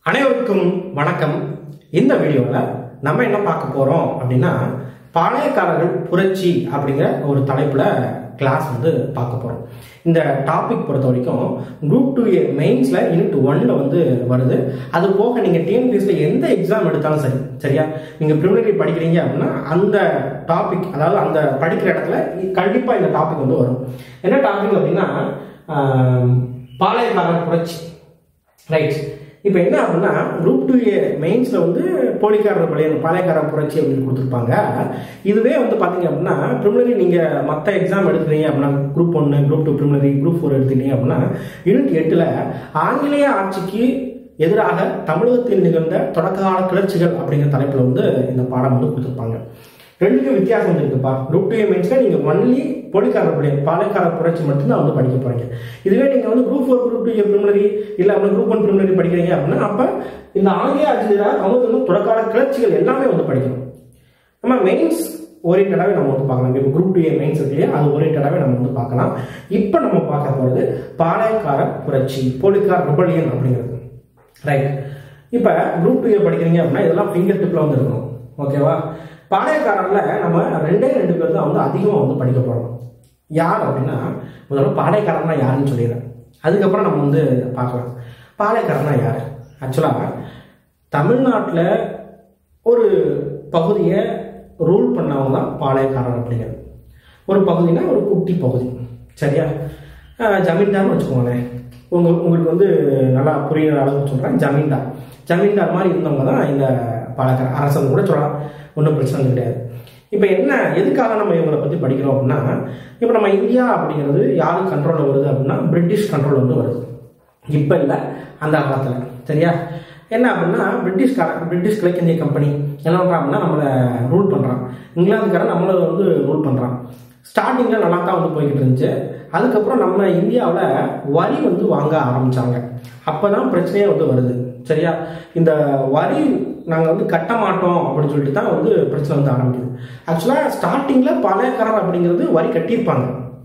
அனைவருக்கும் வணக்கம் இந்த வீடியோவில் நம்ம என்ன பார்க்க போகிறோம் அப்படின்னா பாளையக்காரர்கள் புரட்சி அப்படிங்கிற ஒரு தலைப்பில் கிளாஸ் வந்து பார்க்க போகிறோம் இந்த டாபிக் பொறுத்த வரைக்கும் குரூப் டூ ஏ மெயின்ஸில் யூனிட் ஒன்ல வந்து வருது அது போக நீங்கள் டிஎன்பிஎஸ்சில் எந்த எக்ஸாம் எடுத்தாலும் சரி சரியா நீங்கள் ப்ரிலிமினரி படிக்கிறீங்க அப்படின்னா அந்த டாபிக் அதாவது அந்த படிக்கிற இடத்துல கண்டிப்பாக இந்த டாபிக் வந்து வரும் என்ன டாபிக் அப்படின்னா ஆஹ், பாளையக்காரர் புரட்சி ரைட் இப்போ என்ன அப்படின்னா குரூப் டூ ஏ மெயின்ஸில் வந்து போலிக்காரர் பழைய பாளையக்காரர் புரட்சி அப்படின்னு கொடுத்துருப்பாங்க இதுவே வந்து பார்த்தீங்க அப்படின்னா ப்ரிமினரி நீங்கள் மற்ற எக்ஸாம் எடுக்கிறீங்க அப்படின்னா குரூப் ஒன்று group two preliminary group four எடுத்துட்டீங்க அப்படின்னா யூனிட் எட்டில் ஆங்கிலேய ஆட்சிக்கு எதிராக தமிழகத்தில் நிகழ்ந்த தொடக்ககால கிளர்ச்சிகள் அப்படிங்கிற தலைப்பில் வந்து இந்த பாடம் வந்து கொடுத்துருப்பாங்க ரெண்டுக்கும் வித்தியாசம் இருக்குப்பா குரூப் டூ மெயின்ஸில் நீங்கள் ஒன்லி போலிக்காரர் பழைய பாளையக்காரர் புரட்சி மட்டும்தான் வந்து படிக்க போகிறீங்க இதுவே நீங்கள் வந்து group four group two preliminary இல்லை அப்படின்னா குரூப் ஒன் ப்ரிமினரி படிக்கிறீங்க அப்படின்னா அப்போ இந்த ஆங்கிலேய ஆட்சியராக அவங்க வந்து தொடக்கால கிளர்ச்சிகள் எல்லாமே வந்து படிக்கணும் நம்ம மெயின்ஸ் ஓரியன்டாகவே நம்ம வந்து பார்க்கலாம் இப்போ குரூப் டூ மெயின்ஸ் இருக்கு இல்லையா அது ஓரியன்டாகவே நம்ம வந்து பார்க்கலாம் இப்போ நம்ம பார்க்க போகிறது பாளையக்கார புரட்சி போலிக்கார் ரிபலியன் அப்படிங்கிறது ரைட் இப்போ குரூப் டூ படிக்கிறீங்க அப்படின்னா இதெல்லாம் ஃபிங்கர் டிப்பில் வந்து இருக்கணும் ஓகேவா பாளையக்காரர்ல நம்ம ரெண்டே ரெண்டு பேர் தான் வந்து அதிகமாக வந்து படிக்க போகிறோம் யார் அப்படின்னா முதல்ல பாளையக்காரர்னா யாருன்னு சொல்லிடுறேன் அதுக்கப்புறம் நம்ம வந்து பார்க்கலாம் பாளையக்காரர்னா யார் ஆக்சுவலாக தமிழ்நாட்டில் ஒரு பகுதியை ரூல் பண்ணவங்க தான் பாளையக்காரர் அப்படிங்கிறது ஒரு பகுதினா ஒரு குட்டி பகுதி சரியா அஹ் ஜமீன்தார்னு வச்சுக்கோங்களேன் உங்க உங்களுக்கு வந்து நல்லா புரியுற அளவுக்கு சொல்கிறேன் ஜமீன்தார் ஜமீன்தார் மாதிரி இருந்தவங்க தான் இந்த பாளையக்காரர் அரசன் கூட சொல்லலாம் ஒன்றும் பிரச்சனை கிடையாது இப்போ என்ன எதுக்காக நம்ம இவங்களை பற்றி படிக்கிறோம் அப்படின்னா இப்போ நம்ம இந்தியா அப்படிங்கிறது யாரு கண்ட்ரோலில் வருது அப்படின்னா பிரிட்டிஷ் கண்ட்ரோல் வந்து வருது இப்போ இல்லை அந்த காலத்தில் சரியா என்ன அப்படின்னா பிரிட்டிஷ்கார பிரிட்டிஷ் கிழக்கிந்திய கம்பெனி என்ன பண்ணுறான் அப்படின்னா நம்மளை ரூல் பண்ணுறான் இங்கிலாந்துக்காரன் நம்மளை வந்து ரூல் பண்ணுறான் ஸ்டார்டிங்கில் நல்லா தான் வந்து போய்கிட்டு இருந்துச்சு அதுக்கப்புறம் நம்ம இந்தியாவில் வரி வந்து வாங்க ஆரம்பித்தாங்க அப்போ தான் பிரச்சனையே வந்து வருது சரியா இந்த வரி நாங்கள் வந்து கட்ட மாட்டோம் அப்படின்னு சொல்லிட்டு தான் வந்து பிரச்சனை வந்து ஆரம்பிக்குது ஆக்சுவலாக ஸ்டார்டிங்கில் பாளையக்காரர் அப்படிங்கிறது வரி கட்டியிருப்பாங்க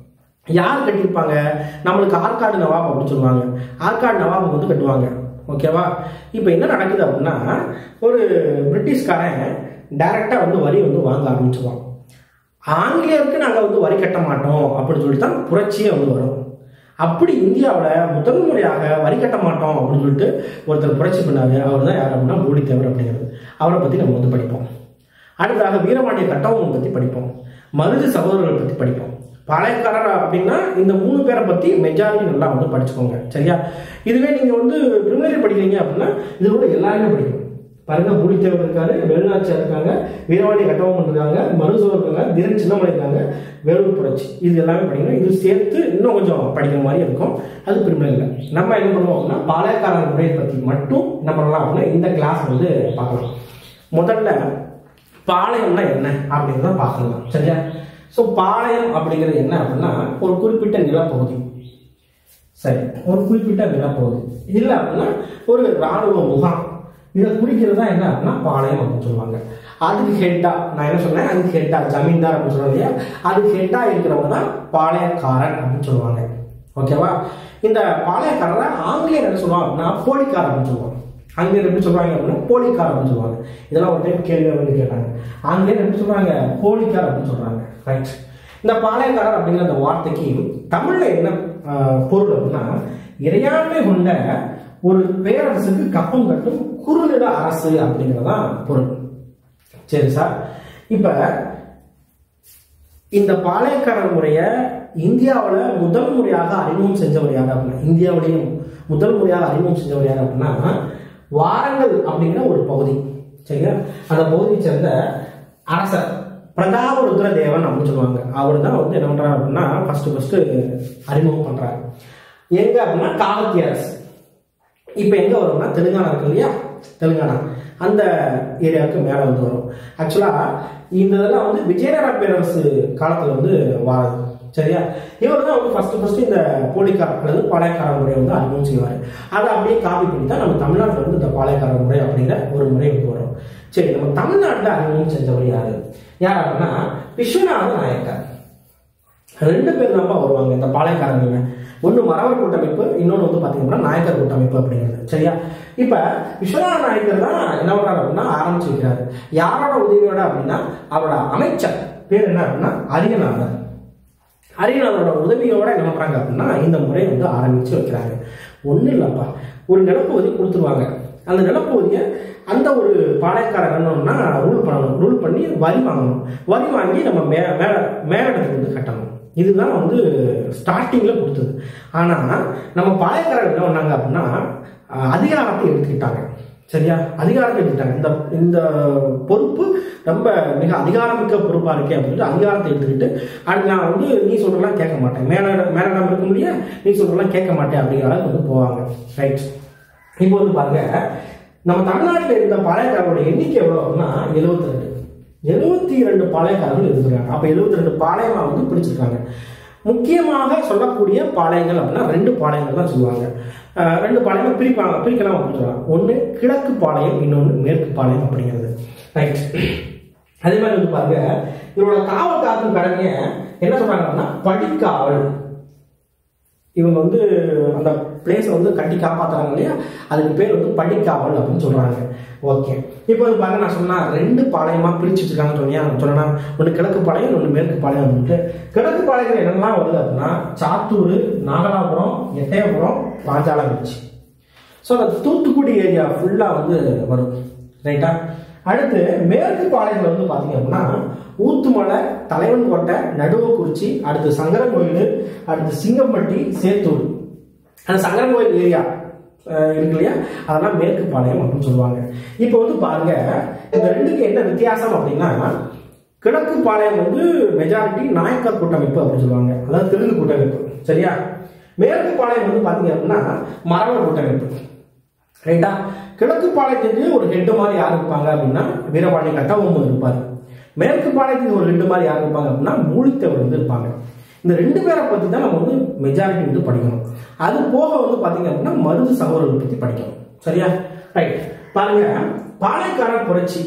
யார் கட்டியிருப்பாங்க நம்மளுக்கு ஆற்காடு நவாப் அப்படின்னு சொல்லுவாங்க ஆற்காடு நவாப் வந்து கட்டுவாங்க ஓகேவா இப்போ என்ன நடக்குது அப்படின்னா ஒரு பிரிட்டிஷ்காரன் டைரக்டாக வந்து வரி வந்து வாங்க ஆரம்பிச்சுவான் ஆங்கிலேயருக்கு நாங்கள் வந்து வரி கட்ட மாட்டோம் அப்படின்னு சொல்லி தான் புரட்சியே வந்து வரும் அப்படி இந்தியாவில் முதல் முறையாக வரி கட்ட மாட்டோம் அப்படின்னு சொல்லிட்டு ஒருத்தர் புரட்சி பண்ணாரு அவர் தான் யார் அப்படின்னா பூலித்தேவர் அப்படிங்கிறது அவரை பற்றி நம்ம வந்து படிப்போம் அடுத்தாக வீரபாண்டிய கட்டபொம்மன் பற்றி படிப்போம் மருது சகோதரர்கள் பற்றி படிப்போம் பாளையக்காரர் அப்படின்னா இந்த மூணு பேரை பற்றி மெஜாரிட்டி நல்லா வந்து படிச்சுக்கோங்க சரியா இதுவே நீங்கள் வந்து பிரிமினரி படிக்கிறீங்க அப்படின்னா இதோட எல்லாருமே படிக்கணும் பாருங்க பூலித்தேவர் இருக்காரு வேலுநாச்சியார் இருக்காங்க வீரவாண்டி கட்டபொம்மன் இருக்காங்க மருதுசோர் இருக்காங்க திரன் சின்னமலை இருக்காங்க வேலூர் புரட்சி இது எல்லாமே படிக்கணும் இது சேர்த்து இன்னும் கொஞ்சம் படிக்கிற மாதிரி இருக்கும் அது பிரிமினரியில் நம்ம என்ன பண்ணுவோம் அப்படின்னா பாளையக்காரர் முறையை பற்றி மட்டும் என்ன பண்ணலாம் அப்படின்னா இந்த கிளாஸ் வந்து பார்க்கலாம் முதல்ல பாளையம்னா என்ன அப்படிங்கிறத பார்க்கலாம் சரியா ஸோ பாளையம் அப்படிங்கிறது என்ன அப்படின்னா ஒரு குறிப்பிட்ட நிலப்பகுதி சரி ஒரு குறிப்பிட்ட நிலப்பகுதி இல்லை அப்படின்னா ஒரு இராணுவ முகாம் இதை குறிக்கிறது தான் என்ன அப்படின்னா பாளையம் அப்படின்னு சொல்லுவாங்க அதுக்கு ஹெட்டா நான் என்ன சொன்னேன் அதுக்கு ஹெட்டா ஜமீன்தார் அப்படின்னு சொல்லுவாங்க இல்லையா அதுக்கு ஹெட்டா இருக்கிறவங்க தான் பாளையக்காரன் அப்படின்னு சொல்லுவாங்க ஓகேவா இந்த பாளையக்காரரை ஆங்கிலேயர் என்ன சொல்லுவாங்க அப்படின்னா போலிக்காரர் அப்படின்னு சொல்லுவாங்க ஆங்கிலேயர் எப்படி சொல்றாங்க அப்படின்னா போலிக்கார் அப்படின்னு சொல்லுவாங்க இதெல்லாம் ஒரு டைம் கேள்வி வந்து கேட்டாங்க ஆங்கிலேயர் எப்படி சொல்றாங்க போலிக்கார் அப்படின்னு சொல்றாங்க ரைட் இந்த பாளையக்காரர் அப்படிங்கிற அந்த வார்த்தைக்கு தமிழ்ல என்ன ஆஹ், பொருள் அப்படின்னா இறையாண்மை கொண்ட ஒரு பேரரசுக்கு கப்பம் கட்டும் குறுநில அரசு அப்படிங்கிறதான் பொருள் சரி சார் இப்ப இந்த பாளையக்காரர் முறையை இந்தியாவில் முதல் முறையாக அறிமுகம் செஞ்சவர் யார் அப்படின்னா இந்தியாவிலையும் முதல் முறையாக அறிமுகம் செஞ்சவர் யார் அப்படின்னா வாரங்கள் அப்படிங்கிற ஒரு பகுதி சரிங்களா அந்த பகுதியை சேர்ந்த அரசர் பிரதாபருத்ர தேவன் அப்படின்னு சொல்லுவாங்க அவர் தான் வந்து என்ன பண்றாரு அப்படின்னா ஃபர்ஸ்ட் ஃபர்ஸ்ட் அறிமுகம் பண்றாரு எங்க அப்படின்னா காவத்தி அரசு இப்போ எங்க வரும்னா தெலுங்கானா இருக்கு இல்லையா தெலுங்கானா அந்த ஏரியாவுக்கு மேலே வந்து வரும் ஆக்சுவலாக இந்த இதெல்லாம் வந்து விஜயநகர பேரரசு காலத்தில் வந்து வாரது சரியா இவர் தான் வந்து ஃபர்ஸ்ட் ஃபர்ஸ்ட் இந்த போலிக்கார அல்லது பாளையக்கார முறையை வந்து அறிமுகம் செய்வார் அதை அப்படியே காப்பி பண்ணி தான் நம்ம தமிழ்நாட்டில் வந்து இந்த பாளையக்கார முறை அப்படிங்கிற ஒரு முறை வந்து வரும் சரி நம்ம தமிழ்நாட்டில் அறிமுகம் செஞ்சவர் யாரு யார் அப்படின்னா விஸ்வநாத நாயக்கர் ரெண்டு பேர் தான்ப்பா வருவாங்க இந்த பாளையக்காரங்க ஒன்று மறவர் கூட்டமைப்பு இன்னொன்று வந்து பார்த்தீங்கன்னா நாயக்கர் கூட்டமைப்பு அப்படிங்கிறது சரியா இப்போ விஸ்வநாத நாயக்கர் தான் என்ன பண்ணுறாரு அப்படின்னா ஆரம்பிச்சு வைக்கிறாரு யாரோட உதவியோட அப்படின்னா அவரோட அமைச்சர் பேர் என்ன அப்படின்னா அரியநாதர் அரியநாதரோட உதவியோட என்ன பண்றாங்க அப்படின்னா இந்த முறையை வந்து ஆரம்பிச்சு வைக்கிறாங்க ஒன்றும் இல்லைப்பா ஒரு நிலப்பகுதி கொடுத்துருவாங்க அந்த நிலப்பகுதியை அந்த ஒரு பாளையக்காரர் என்னன்னா ரூல் பண்ணணும் ரூல் பண்ணி வரி வாங்கணும் வரி வாங்கி நம்ம மே மேல மேலிடத்துக்கு வந்து கட்டணும் இதுதான் வந்து ஸ்டார்டிங்கில் கொடுத்தது ஆனால் நம்ம பாளையக்காரர் என்ன பண்ணாங்க அப்படின்னா அஹ், அதிகாரத்தை எடுத்துக்கிட்டாங்க சரியா அதிகாரத்தை எடுத்துக்கிட்டாங்க இந்த இந்த பொறுப்பு ரொம்ப மிக அதிகாரமிக்க பொறுப்பா இருக்கே அப்படின்ட்டு அதிகாரத்தை எடுத்துக்கிட்டு அது நான் வந்து நீ சொல்றதெல்லாம் கேட்க மாட்டேன் மேல மேலிடம் இருக்க முடிய நீ சொல்றதெல்லாம் கேட்க மாட்டேன் அப்படிங்கிற அளவுக்கு வந்து போவாங்க ரைட் இப்போ வந்து பாருங்க நம்ம தமிழ்நாட்டில் இருந்த பாளையக்காரரோட எண்ணிக்கை எவ்வளோ அப்படின்னா எழுபத்தி ரெண்டு எழுபத்தி ரெண்டு பாளையக்காரர்கள் இருந்திருக்காங்க அப்போ எழுபத்தி ரெண்டு பாளையமா வந்து பிடிச்சிருக்காங்க முக்கியமாக சொல்லக்கூடிய பாளையங்கள் அப்படின்னா ரெண்டு பாளையங்கள் தான் சொல்லுவாங்க அஹ் ரெண்டு பாளையம் பிரிப்பாங்க பிரிக்கலாம் அப்படின்னு சொல்லுவாங்க ஒன்று கிழக்கு பாளையம் இன்னொன்று மேற்கு பாளையம் அப்படிங்கிறது ரைட் அதே மாதிரி வந்து பாருங்க இவரோட காவல் காக்கும் கடமையை என்ன சொல்றாங்க அப்படின்னா படிக்காவல் இவங்க வந்து அந்த பிளேஸை வந்து கட்டி காப்பாத்துறாங்க இல்லையா அதுக்கு பேர் வந்து படிக்காவல் அப்படின்னு சொல்றாங்க ஓகே இப்போ வந்து பாருங்க நான் சொன்னா ரெண்டு பாளையமா பிரிச்சு வச்சிருக்காங்கன்னு சொன்னியா சொன்னா ஒன்று கிழக்கு பாளையம் ஒன்று மேற்கு பாளையம் அப்படின்ட்டு கிழக்கு பாளையத்தில் என்னெல்லாம் வருது அப்படின்னா சாத்தூர் நாகலாபுரம் எட்டயபுரம் பாஞ்சாலங்குறிச்சி ஸோ அந்த தூத்துக்குடி ஏரியா ஃபுல்லாக வந்து வரும் ரைட்டா அடுத்து மேற்கு பாளையத்தில் வந்து பார்த்தீங்க அப்படின்னா ஊத்துமலை தலைவன் கோட்டை நடுவக்குறிச்சி அடுத்து சங்கரன் கோயில் அடுத்து சிங்கம்பட்டி சேத்தூர் அந்த சங்கரன் கோயில் ஏரியா அஹ், இருக்கு இல்லையா அதெல்லாம் மேற்கு பாளையம் அப்படின்னு சொல்லுவாங்க இப்போ வந்து பாருங்க இந்த ரெண்டுக்கு என்ன வித்தியாசம் அப்படின்னா கிழக்கு பாளையம் வந்து மெஜாரிட்டி நாயக்கர் கூட்டமைப்பு அப்படின்னு சொல்லுவாங்க அதாவது தெலுங்கு கூட்டமைப்பு சரியா மேற்கு பாளையம் வந்து பாத்தீங்க அப்படின்னா மரவர் கூட்டமைப்பு ரைட்டா கிழக்கு பாளையத்துக்கு ஒரு ஹெட் மாதிரி யார் இருப்பாங்க அப்படின்னா வீரபாண்டி கட்டபொம்மன் இருப்பார் மேற்கு பாளையத்துக்கு ஒரு ஹெட் மாதிரி யார் இருப்பாங்க அப்படின்னா மூலித்தவர் வந்து இருப்பாங்க இந்த ரெண்டு பேரை பத்தி தான் நம்ம வந்து மெஜாரிட்டி வந்து படிக்கணும் அது போக வந்து பாத்தீங்க அப்படின்னா மருது சகோதரர்கள் பத்தி படிக்கணும் சரியா ரைட் பாருங்க பாளையக்காரர் புரட்சி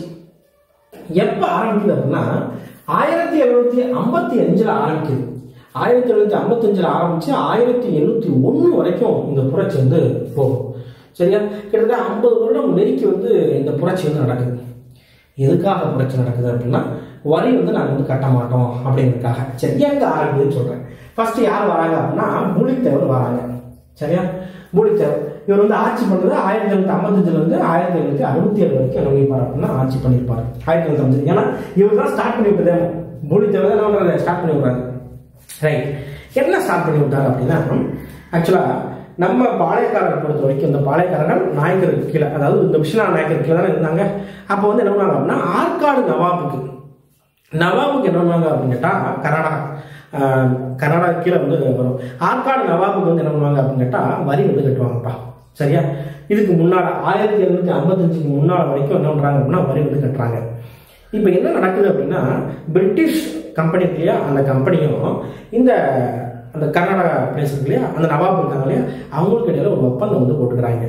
எப்ப ஆரம்பிக்குது அப்படின்னா ஆயிரத்தி எழுநூத்தி ஐம்பத்தி அஞ்சுல ஆரம்பிக்குது ஆயிரத்தி எழுநூத்தி ஐம்பத்தி அஞ்சுல ஆரம்பிச்சு ஆயிரத்தி எண்ணூத்தி ஒண்ணு வரைக்கும் இந்த புரட்சி வந்து போகும் சரியா கிட்டத்தட்ட ஐம்பது வருடம் நெருக்கி வந்து இந்த புரட்சி வந்து நடக்குது எதுக்காக புரட்சி நடக்குது அப்படின்னா வரி வந்து நாங்கள் வந்து கட்ட மாட்டோம் அப்படிங்கிறதுக்காக சரி எங்க ஆரம்பிக்குதுன்னு சொல்றேன் ஃபர்ஸ்ட் யார் வராங்க அப்படின்னா மூலித்தேவர் வராங்க சரியா மூலித்தேவர் இவர் வந்து ஆட்சி பண்ணது ஆயிரத்தி எழுநூத்தி ஐம்பத்தஞ்சுல இருந்து ஆயிரத்தி எழுநூத்தி அறுபத்தி ஏழு வரைக்கும் என்ன பண்ணியிருப்பாரு அப்படின்னா ஆட்சி பண்ணியிருப்பாரு ஆயிரத்தி எழுநூத்தி ஐம்பது ஏன்னா இவர் தான் ஸ்டார்ட் பண்ணி விட்டதே மூலித்தேவர் தான் என்ன பண்றாரு ஸ்டார்ட் பண்ணி விடுறாரு ரைட் என்ன ஸ்டார்ட் பண்ணி விட்டாரு அப்படின்னா ஆக்சுவலா நம்ம பாளையக்காரர் பொறுத்த வரைக்கும் இந்த பாளையக்காரர்கள் நாயக்கருக்கு கீழே அதாவது இந்த விஸ்வநாத நாயக்கர் கீழே தானே இருந்தாங்க அப்போ வந்து என்ன பண்ணாங்க அப்படின்னா ஆற்காடு நவாபுக்கு நவாபுக்கு என்ன பண்ணுவாங்க அப்படின்னு கேட்டா கர்நாடகா ஆஹ், கர்நாடகா கீழே வந்து வரும் ஆற்காடு நவாபுக்கு வந்து என்ன பண்ணுவாங்க அப்படின்னு கேட்டா வரி வந்து கட்டுவாங்கப்பா சரியா இதுக்கு முன்னால ஆயிரத்தி எழுநூத்தி ஐம்பத்தஞ்சுக்கு முன்னால வரைக்கும் என்ன பண்றாங்க அப்படின்னா வரி வந்து கட்டுறாங்க இப்போ என்ன நடக்குது அப்படின்னா பிரிட்டிஷ் கம்பெனி இருக்கு இல்லையா அந்த கம்பெனியும் இந்த அந்த கர்நாடகா பிளேஸ் இருக்கு இல்லையா அந்த நவாப் இருக்காங்க இல்லையா அவங்களுக்கு இடையில ஒரு ஒப்பந்தம் வந்து போட்டுக்கிறாங்க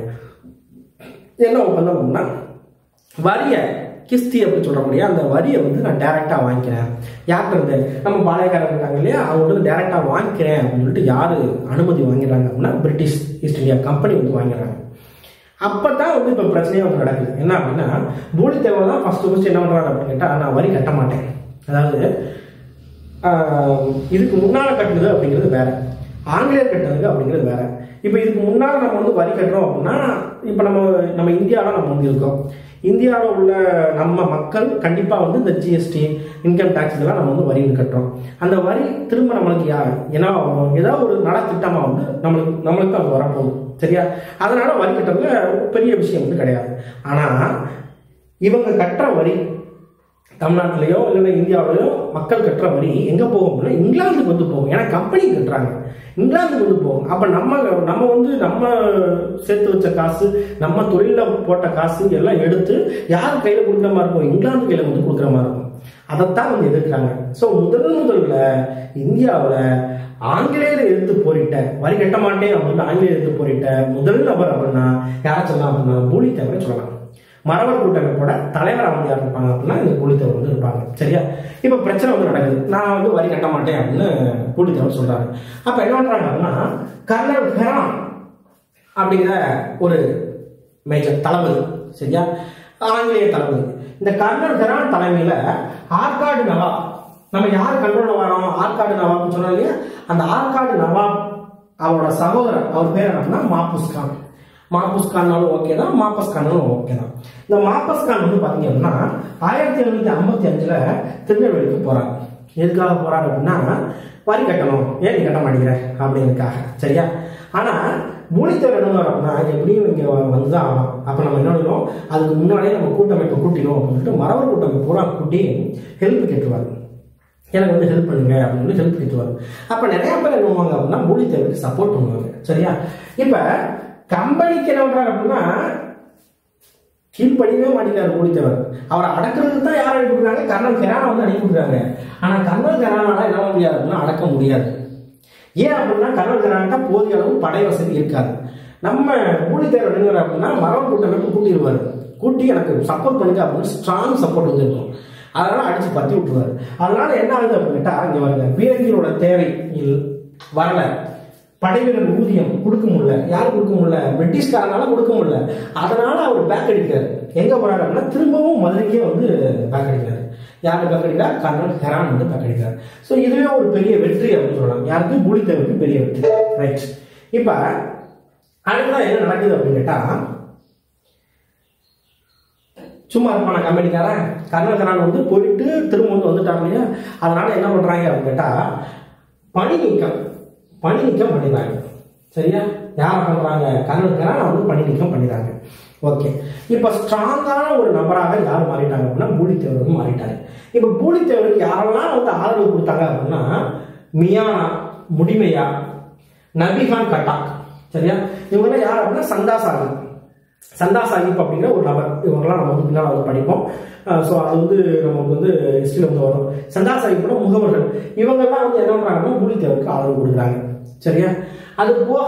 என்ன ஒப்பந்தம் அப்படின்னா வரிய கிஸ்தி அப்படின்னு சொல்ற முடியாது அந்த வரியை வந்து நான் டைரக்டா வாங்கிக்கிறேன் யார்கிட்ட இருந்து நம்ம பாளையக்காரர் இருக்காங்க இல்லையா அவங்க வந்து டைரக்டா வாங்கிக்கிறேன் அப்படின்னு சொல்லிட்டு யாரு அனுமதி வாங்கிடுறாங்க அப்படின்னா பிரிட்டிஷ் ஈஸ்ட் இந்தியா கம்பெனி வந்து வாங்கிடுறாங்க அப்பதான் வந்து இப்ப பிரச்சனையே வந்து நடக்குது என்ன அப்படின்னா பூலித்தேவர் தான் ஃபர்ஸ்ட் ஃபர்ஸ்ட் என்ன பண்றாரு அப்படின்னு கேட்டா நான் வரி கட்ட மாட்டேன் அதாவது ஆஹ், இதுக்கு முன்னால கட்டுனது அப்படிங்கிறது வேற ஆங்கிலேயர் கட்டுனது அப்படிங்கிறது வேற இப்போ இதுக்கு முன்னால நம்ம வந்து வரி கட்டுறோம் அப்படின்னா இப்போ நம்ம நம்ம இந்தியாவில் நம்ம வந்து இருக்கோம் இந்தியாவில் உள்ள நம்ம மக்கள் கண்டிப்பாக வந்து இந்த ஜிஎஸ்டி இன்கம் டேக்ஸ் இதெல்லாம் நம்ம வந்து வரி வந்து கட்டுறோம் அந்த வரி திரும்ப நம்மளுக்கு யா என்ன ஆகும்? ஏதாவது ஒரு நலத்திட்டமாக வந்து நம்மளுக்கு நம்மளுக்கு அது வரப்போகுது சரியா அதனால வரி கட்டுறதுல பெரிய விஷயம் வந்து கிடையாது ஆனால் இவங்க கட்டுற வரி தமிழ்நாட்டிலேயோ இல்லைன்னா இந்தியாவிலேயோ மக்கள் கட்டுற வரி எங்கே போகும் அப்படின்னா இங்கிலாந்துக்கு வந்து போகும் ஏன்னா கம்பெனி கட்டுறாங்க இங்கிலாந்துக்கு வந்து போகும் அப்போ நம்ம நம்ம வந்து நம்ம சேர்த்து வச்ச காசு நம்ம தொழிலில் போட்ட காசு எல்லாம் எடுத்து யார் கையில் கொடுக்குற மாதிரி இருக்கும் இங்கிலாந்து கையில் வந்து கொடுக்குற மாதிரி இருக்கும் அதைத்தான் வந்து எதிர்க்கிறாங்க ஸோ முதல் முதல்ல இந்தியாவில் ஆங்கிலேயரை எதிர்த்து போரிட்ட வரி கட்ட மாட்டேன் அப்படின்னு ஆங்கிலேயர் எதிர்த்து போரிட்ட முதல் நபர் அப்படின்னா யாரை சொல்லலாம் அப்படின்னா பூலித்தேவரை சொல்லலாம் மரவர் கூட்டமைப்போட தலைவராக வந்து யார் இருப்பாங்க அப்படின்னா இந்த பூலித்தேவர் வந்து இருப்பாங்க சரியா இப்போ பிரச்சனை வந்து நடக்குது நான் வந்து வரி கட்ட மாட்டேன் அப்படின்னு பூலித்தேவர் சொல்றாரு அப்ப என்ன பண்றாங்க அப்படின்னா கர்னல் ஹெரான் அப்படிங்கிற ஒரு மேஜர் தளபதி சரியா ஆங்கிலேய தளபதி இந்த கர்னல் ஹெரான் தலைமையில ஆற்காடு நவாப் நம்ம யார் கண்ட்ரோல் வரோம் ஆற்காடு நவாப்னு சொன்னோம் இல்லையா அந்த ஆற்காடு நவாப் அவரோட சகோதரர் அவர் பேர் என்னன்னா மாப்புஸ் கான் மாப்புஸ் கான்னாலும் ஓகே தான் மாப்பஸ் கானாலும் ஓகே தான் இந்த மாப்பஸ் கான் வந்து பாத்தீங்க அப்படின்னா ஆயிரத்தி எழுநூத்தி ஐம்பத்தி அஞ்சுல திருநெல்வேலிக்கு போறாங்க எதுக்காக போறாங்க அப்படின்னா வரி கட்டணும் ஏன் நீ கட்ட மாட்டேங்கிற அப்படிங்கிறதுக்காக சரியா ஆனா மூலித்தேவர் என்ன பண்ணுவார் அப்படின்னா எப்படியும் இங்க வந்துதான் ஆகலாம் அப்ப நம்ம என்ன பண்ணணும் அதுக்கு முன்னாடியே நம்ம கூட்டமைப்பை கூட்டினோம் அப்படின்னு சொல்லிட்டு மரவர் கூட்டமைப்பு பூரா கூட்டி ஹெல்ப் கேட்டுருவாங்க எனக்கு வந்து ஹெல்ப் பண்ணுங்க அப்படின்னு சொல்லி ஹெல்ப் கேட்டுவாங்க அப்ப நிறைய பேர் என்ன பண்ணுவாங்க அப்படின்னா மூலித்தேவருக்கு சப்போர்ட் பண்ணுவாங்க சரியா இப்ப கம்பெனிக்கு என்ன பண்றாங்க அப்படின்னா கீழ்ப்படியவே மாட்டேங்கிறார் மூலித்தேவர் அவரை அடக்கிறதுக்கு தான் யார் அனுப்பி விடுறாங்க கர்னல் கெரானா வந்து அனுப்பி விடுறாங்க ஆனா கர்னல் கெரானால என்ன பண்ண முடியாது அப்படின்னா அடக்க முடியாது ஏன் அப்படின்னா கர்னல் கெரானா போதிய அளவு படை வசதி இருக்காது நம்ம மூலித்தேவர் எடுங்கிற அப்படின்னா மரம் கூட்டமைப்பு கூட்டிடுவாரு கூட்டி எனக்கு சப்போர்ட் பண்ணுங்க அப்படின்னு ஸ்ட்ராங் சப்போர்ட் வந்து இருக்கும் அதனால அடிச்சு பத்தி விட்டுருவாரு அதனால என்ன ஆகுது அப்படின்னு கேட்டா இங்க வருங்க பீரங்கியோட தேவை இல் வரல படைவீரர் ஊதியம் கொடுக்க முடியல யார் கொடுக்க முடியல பிரிட்டிஷ்காரனால கொடுக்க முடியல அதனால அவர் பேக் அடிக்கிறாரு எங்க போறாரு அப்படின்னா திரும்பவும் மதுரைக்கே வந்து பேக் அடிக்கிறாரு யாரு பேக் அடிக்கிறார் கர்னல் ஹெரான் வந்து பேக் அடிக்கிறார் ஸோ இதுவே ஒரு பெரிய வெற்றி அப்படின்னு சொல்லலாம் யாருக்கு பூலித்தேவருக்கு பெரிய வெற்றி ரைட் இப்ப அடுத்ததான் என்ன நடக்குது அப்படின்னு கேட்டா சும்மா இருப்பான கம்பெனிக்காரன் கர்னல் கரான் வந்து போயிட்டு திரும்ப வந்து வந்துட்டாங்க இல்லையா அதனால என்ன பண்றாங்க அப்படின்னு கேட்டா பணி நீக்கம் பணி நீக்கம் பண்ணிடுறாங்க சரியா யாரை பண்றாங்க கர்னல் கரான் வந்து பணி நீக்கம் பண்ணிடுறாங்க ஓகே இப்போ ஸ்ட்ராங்கான ஒரு நபராக யார் மாறிட்டாங்க அப்படின்னா பூலித்தேவர் வந்து மாறிட்டாங்க இப்போ பூலித்தேவருக்கு யாரெல்லாம் வந்து ஆதரவு கொடுத்தாங்க அப்படின்னா மியானா முடிமையா நபிகான் கட்டாக் சரியா இவங்கெல்லாம் யார் அப்படின்னா சந்தா சாஹிப் சந்தா சாஹிப் அப்படிங்கிற ஒரு நபர் இவங்கெல்லாம் நம்ம வந்து பின்னால் வந்து படிப்போம் ஸோ அது வந்து நமக்கு வந்து ஹிஸ்ட்ரியில் வந்து வரும் சந்தா சாஹிப்போட முகவர்கள் இவங்கெல்லாம் வந்து என்ன பண்ணுறாங்கன்னா பூலித்தேவருக்கு ஆதரவு கொடுக்குறாங்க சரியா அது போக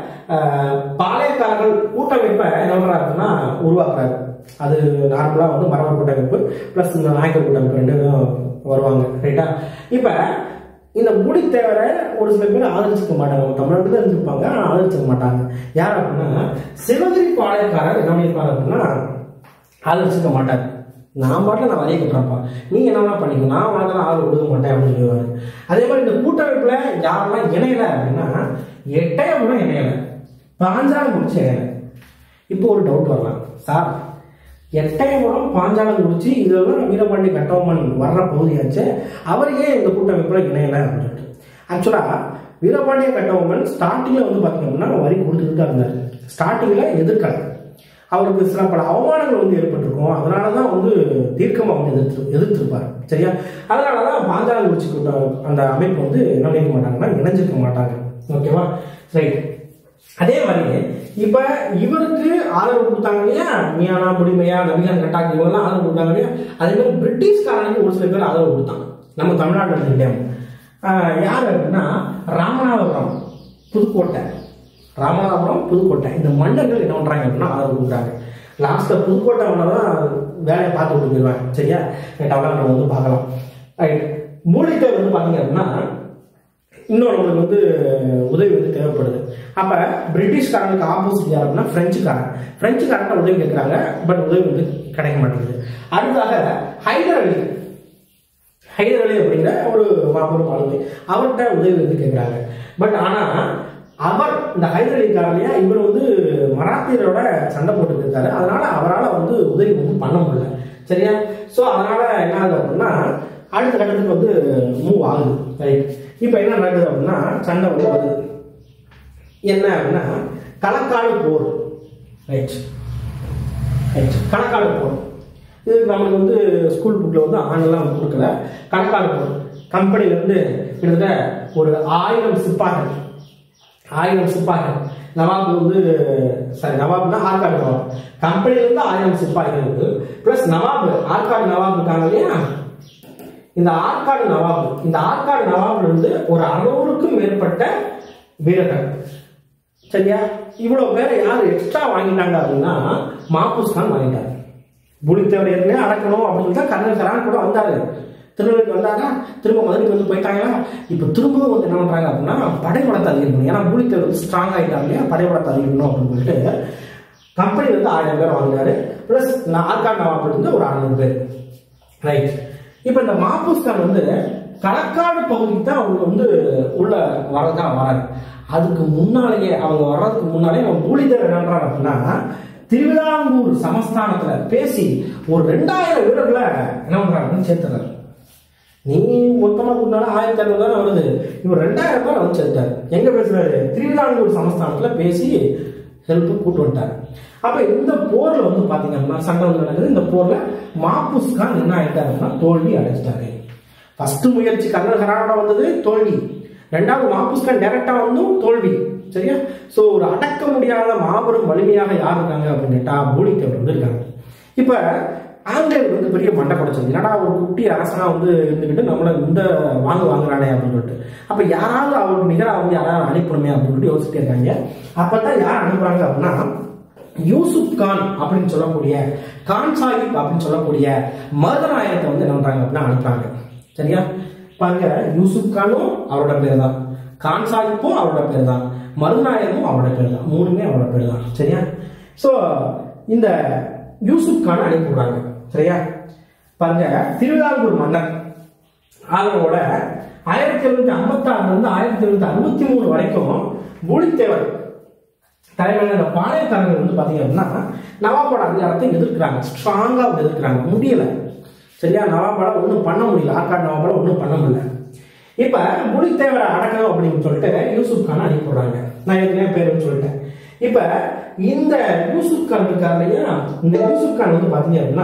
அஹ், பாளையக்காரர்கள் கூட்டமைப்பை என்ன பண்ணுறாருன்னா உருவாக்குறாரு அது நார்மலாக வந்து மரபு கூட்டமைப்பு ப்ளஸ் இந்த நாயக்கர் கூட்டமைப்பு ரெண்டும் வருவாங்க ரைட்டா இப்போ இந்த முடித்தேவரை ஒரு சில பேர் ஆதரிச்சுக்க மாட்டாங்க அவங்க தமிழ்நாட்டில் தான் இருந்திருப்பாங்க ஆனால் ஆதரிச்சுக்க மாட்டாங்க யார் அப்படின்னா சிவகிரி பாளையக்காரர் என்ன பண்ணியிருப்பாரு அப்படின்னா ஆதரிச்சுக்க மாட்டார் நான் பாட்டில் நான் வரைய கட்டுறப்பா நீ என்னவா பண்ணிக்க நான் உனக்கு ஆள் கொடுக்க மாட்டேன் அப்படின்னு சொல்லுவாரு அதே மாதிரி இந்த கூட்டமைப்புல யாரெல்லாம் இணையல அப்படின்னா எட்டயபுரம் இணையல பாஞ்சாலம் முடிச்சு இணையல இப்போ ஒரு டவுட் வரலாம் சார் எட்டயபுரம் பாஞ்சாலம் குறிச்சி இதெல்லாம் வீரபாண்டி கட்டபொம்மன் வர்ற பகுதியாச்சு அவர் ஏன் இந்த கூட்டமைப்புல இணையல அப்படின்னு சொல்லிட்டு ஆக்சுவலா வீரபாண்டிய கட்டபொம்மன் ஸ்டார்டிங்ல வந்து பார்த்தீங்கன்னா வரி கொடுத்துட்டு தான் இருந்தார் ஸ்டார்டிங்ல எதிர்க்கல அவருக்கு சில பல அவமானங்கள் வந்து ஏற்பட்டிருக்கும் அதனால தான் வந்து தீர்க்கமாக வந்து எதிர்த்து எதிர்த்திருப்பார் சரியா அதனால தான் பாஞ்சாலம் குறிச்சி கூட்டம் அந்த அமைப்பு வந்து என்ன பண்ணிக்க மாட்டாங்கன்னா இணைஞ்சிருக்க மாட்டாங்க ஓகேவா ரைட் அதே மாதிரி இப்ப இவருக்கு ஆதரவு கொடுத்தாங்க இல்லையா மியானா புடிமையா நபிகான் கட்டாக் இவங்கெல்லாம் ஆதரவு கொடுத்தாங்க இல்லையா அதே மாதிரி பிரிட்டிஷ்காரனுக்கு ஒரு சில பேர் ஆதரவு கொடுத்தாங்க நம்ம தமிழ்நாட்டில் எடுத்துக்கிட்டேன் ஆஹ் யார் அப்படின்னா ராமநாதபுரம் புதுக்கோட்டை ராமநாதபுரம் புதுக்கோட்டை இந்த மன்னர்கள் என்ன பண்றாங்க அப்படின்னா ஆதரவு கொடுக்குறாங்க லாஸ்ட்ல புதுக்கோட்டை மன்னர் தான் வேலையை பார்த்து கொடுத்துருவாங்க சரியா டெவலப் நம்ம வந்து பார்க்கலாம் ரைட் மூலிகை வந்து பார்த்தீங்க அப்படின்னா இன்னும் நம்மளுக்கு வந்து உதவி வந்து தேவைப்படுது அப்ப பிரிட்டிஷ்காரனுக்கு ஆப்போசிட் யார் அப்படின்னா பிரெஞ்சுக்காரன் பிரெஞ்சுக்காரன் உதவி கேட்குறாங்க பட் உதவி வந்து கிடைக்க மாட்டேங்குது அடுத்ததாக ஹைதர் அலி ஹைதர் அலி அப்படிங்கிற ஒரு மாபெரும் ஆளுமை அவர்கிட்ட உதவி வந்து கேட்குறாங்க பட் ஆனா அவர் இந்த ஹைதர் அலிக்காரலையா இவர் வந்து மராத்தியரோட சண்டை போட்டுட்டு இருக்காரு அதனால அவரால் வந்து உதவி வந்து பண்ண முடியல சரியா ஸோ அதனால என்ன ஆகுது அப்படின்னா அடுத்த கட்டத்துக்கு வந்து மூவ் ஆகுது ரைட் இப்போ என்ன நடக்குது அப்படின்னா சண்டை வந்து வருது என்ன அப்படின்னா களக்காடு போர் ரைட் ரைட் களக்காடு போர் இதுக்கு நம்மளுக்கு வந்து ஸ்கூல் புக்கில் வந்து ஆண்டெல்லாம் வந்து கொடுக்கல களக்காடு போர் கம்பெனிலேருந்து கிட்டத்தட்ட ஒரு ஆயிரம் சிப்பார்கள் ஆயிரம் சிப்பாய்கள் நவாப் வந்து சாரி நவாப்னா ஆற்காடு நவாப் கம்பெனில இருந்து ஆயிரம் சிப்பாய்கள் இருக்கு பிளஸ் நவாப் ஆற்காடு நவாப் இருக்காங்க இல்லையா இந்த ஆற்காடு நவாப் இந்த ஆற்காடு நவாப்ல இருந்து ஒரு அறுநூறுக்கும் மேற்பட்ட வீரர்கள் சரியா இவ்வளவு பேரை யார் எக்ஸ்ட்ரா வாங்கிட்டாங்க அப்படின்னா மாபூஸ் கான் வாங்கிட்டாரு புலித்தேவர் ஏற்கனவே அடக்கணும் அப்படின்னு தான் கர்னல் சரான் கூட வந்தாரு திருநெல்வேலிக்கு வந்தாங்க திரும்ப மதுரைக்கு வந்து போயிட்டாங்களா இப்போ திரும்பவும் வந்து என்ன பண்றாங்க அப்படின்னா படைபலத்தை அதிகரிக்கணும் ஏன்னா புலித்தேவர் வந்து ஸ்ட்ராங் ஆயிட்டாங்க இல்லையா படைபலத்தை அதிகரிக்கணும் அப்படின்னு சொல்லிட்டு கம்பெனி வந்து ஆயிரம் பேர் வாங்கினாரு பிளஸ் ஆர்காட் நவாப் வந்து ஒரு அறுநூறு பேர் ரைட் இப்போ இந்த மாப்பூஸ்கான் வந்து களக்காடு பகுதிக்கு தான் அவங்க வந்து உள்ள வரதா வராரு அதுக்கு முன்னாலேயே அவங்க வர்றதுக்கு முன்னாலே அவங்க பூலிதேவர் என்ன பண்றாரு அப்படின்னா திருவிதாங்கூர் சமஸ்தானத்துல பேசி ஒரு ரெண்டாயிரம் வீரர்களை என்ன பண்றாங்கன்னு சேர்த்துறாரு நீ மொத்தமா கூட்டினாலும் ஆயிரத்தி அறுநூறு தானே வருது இவர் ரெண்டாயிரம் பேர் வந்து சேர்த்தாரு எங்க பேசுறாரு திருவிதாங்கூர் சமஸ்தானத்துல பேசி ஹெல்ப் கூட்டு வந்துட்டாரு அப்ப இந்த போர்ல வந்து பாத்தீங்கன்னா சண்டை வந்து நடக்குது இந்த போர்ல மாப்புஸ் கான் என்ன ஆயிட்டாருன்னா தோல்வி அடைஞ்சிட்டாரு ஃபர்ஸ்ட் முயற்சி கர்னல் ஹராடா வந்தது தோல்வி ரெண்டாவது மாப்புஸ் கான் டைரக்டா வந்தும் தோல்வி சரியா சோ ஒரு அடக்க முடியாத மாபெரும் வலிமையாக யார் இருக்காங்க அப்படின்னு கேட்டா பூலித்தேவர் வந்து இருக்காங்க இப்ப ஆங்கிலேயர் வந்து பெரிய மண்டை படைச்சது என்னடா ஒரு குட்டி அரசனா வந்து இருந்துக்கிட்டு நம்மள இந்த வாங்க வாங்குறானே அப்படின்னு சொல்லிட்டு அப்ப யாராவது அவருக்கு நிகரா வந்து யாராவது அனுப்பணுமே அப்படின்னு சொல்லிட்டு யோசிச்சுட்டே இருக்காங்க அப்பதான் யார் அனுப்புறாங்க அப்படின்னா யூசுப் கான் அப்படின்னு சொல்லக்கூடிய கான் சாஹிப் அப்படின்னு சொல்லக்கூடிய மருதநாயகத்தை வந்து என்ன பண்றாங்க அப்படின்னா அனுப்புறாங்க சரியா பாருங்க யூசுப் கானும் அவரோட பேர் தான் கான் சாஹிப்பும் அவரோட பேர் தான் மருதநாயகமும் அவரோட பேர் தான் மூணுமே அவரோட பேர் தான் சரியா ஸோ இந்த யூசுப் கான் அனுப்பிவிடுறாங்க சரியா பாருங்க திருவிதாங்கூர் மன்னர் அதனோட ஆயிரத்தி எழுநூத்தி ஐம்பத்தி ஆறுல இருந்து ஆயிரத்தி எழுநூத்தி அறுபத்தி மூணு வரைக்கும் பூலித்தேவர் தலைமையில இந்த பாளையக்காரர்கள் வந்து பாத்தீங்க அப்படின்னா நவாபோட அதிகாரத்தை எதிர்க்கிறாங்க ஸ்ட்ராங்கா எதிர்க்கிறாங்க முடியல சரியா நவாபால ஒன்றும் பண்ண முடியல ஆற்காடு நவாபால ஒன்றும் பண்ண முடியல இப்ப புலித்தேவரை அடக்கணும் அப்படின்னு சொல்லிட்டு யூசுப் கான் அனுப்பிடுறாங்க நான் ஏற்கனவே பேருன்னு சொல்லிட்டேன் இப்ப இந்த யூசுப் கான் இருக்கார் இல்லையா இந்த யூசுப் கான் வந்து பாத்தீங்க அப்படின்னா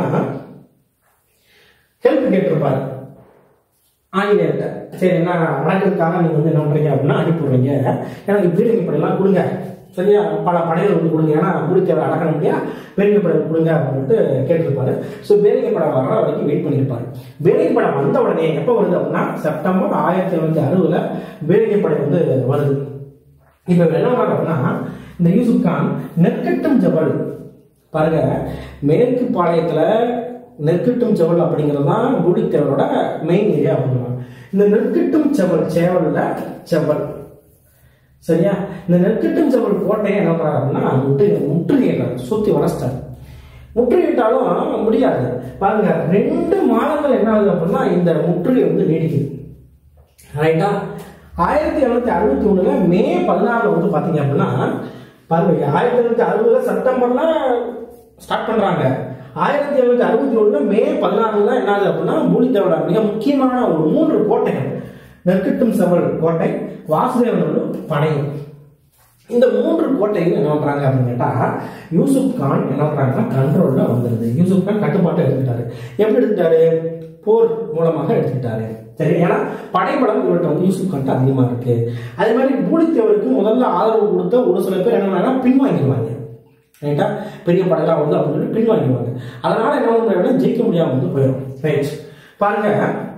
ஹெல்ப் கேட்டிருப்பாரு ஆங்கிலேயர்கிட்ட சரி என்ன அடக்கிறதுக்காக நீங்க வந்து என்ன பண்றீங்க அப்படின்னா அனுப்பிடுறீங்க எனக்கு பீரங்கி படையெல்லாம் கொடுங்க சரியா பல படைகள் வந்து கொடுங்க ஏன்னா புலித்தேவை அடக்க முடியா பேரிங்கை படம் கொடுங்க அப்படின்ட்டு கேட்டிருப்பாரு ஸோ பேரிங்கை படம் வர வரைக்கும் வெயிட் பண்ணியிருப்பாரு பேரிங்கை படம் வந்த உடனே எப்போ வருது அப்படின்னா செப்டம்பர் ஆயிரத்தி எழுநூத்தி அறுபதுல பேரிங்கை படை வந்து வருது இப்போ இவர் என்ன பண்றாரு அப்படின்னா இந்த யூசுப் கான் நெற்கட்டும் ஜபல் பாருங்க மேற்கு பாளையத்துல நெற்கட்டும் செவல் அப்படிங்கிறது தான் குடித்தேவரோட மெயின் ஏரியா அப்படின்றாங்க இந்த நெற்கட்டும் செவல் சேவல்ல செவல் சரியா இந்த நெற்கட்டும் செவல் கோட்டையை என்ன பண்றாரு அப்படின்னா முற்று முற்றுகையிட்டார் சுத்தி வளர்ச்சிட்டார் முற்றுகையிட்டாலும் முடியாது பாருங்க ரெண்டு மாதங்கள் என்ன ஆகுது அப்படின்னா இந்த முற்றுகை வந்து நீடிக்குது ரைட்டா ஆயிரத்தி எழுநூத்தி அறுபத்தி ஒண்ணுல மே பதினாறுல வந்து பாத்தீங்க அப்படின்னா பாருங்க ஆயிரத்தி எழுநூத்தி அறுபதுல செப்டம்பர்ல ஸ்டார்ட் பண்றாங்க ஆயிரத்தி எழுநூத்தி அறுபத்தி ஒண்ணுல மே பதினாறுல தான் என்ன ஆகுது அப்படின்னா பூலித்தேவோட மிக முக்கியமான ஒரு மூன்று கோட்டைகள் நெற்கட்டும் செவல் கோட்டை வாசுதேவனோட படையும் இந்த மூன்று கோட்டையும் என்ன பண்றாங்க அப்படின்னு கேட்டா யூசுப் கான் என்ன பண்றாங்கன்னா கண்ட்ரோல்ல வந்துருது யூசுப் கான் கட்டுப்பாட்டை எடுத்துக்கிட்டாரு எப்படி எடுத்துட்டாரு போர் மூலமாக எடுத்துக்கிட்டாரு சரி ஏன்னா படைபலம் இவர்கிட்ட வந்து யூசுப் கான்ட்டு அதிகமா இருக்கு அதே மாதிரி பூலித்தேவருக்கு முதல்ல ஆதரவு கொடுத்த ஒரு சில பேர் என்ன பண்ணாங்கன்னா பின்வாங்கிடுவாங்க ரைட்டா பெரிய படையெல்லாம் வந்து அப்படின்னு சொல்லி பின்வாங்கிடுவாங்க அதனால என்ன பண்ணுறாங்கன்னா ஜெயிக்க முடியாம வந்து போயிடும் ரைட் பாருங்க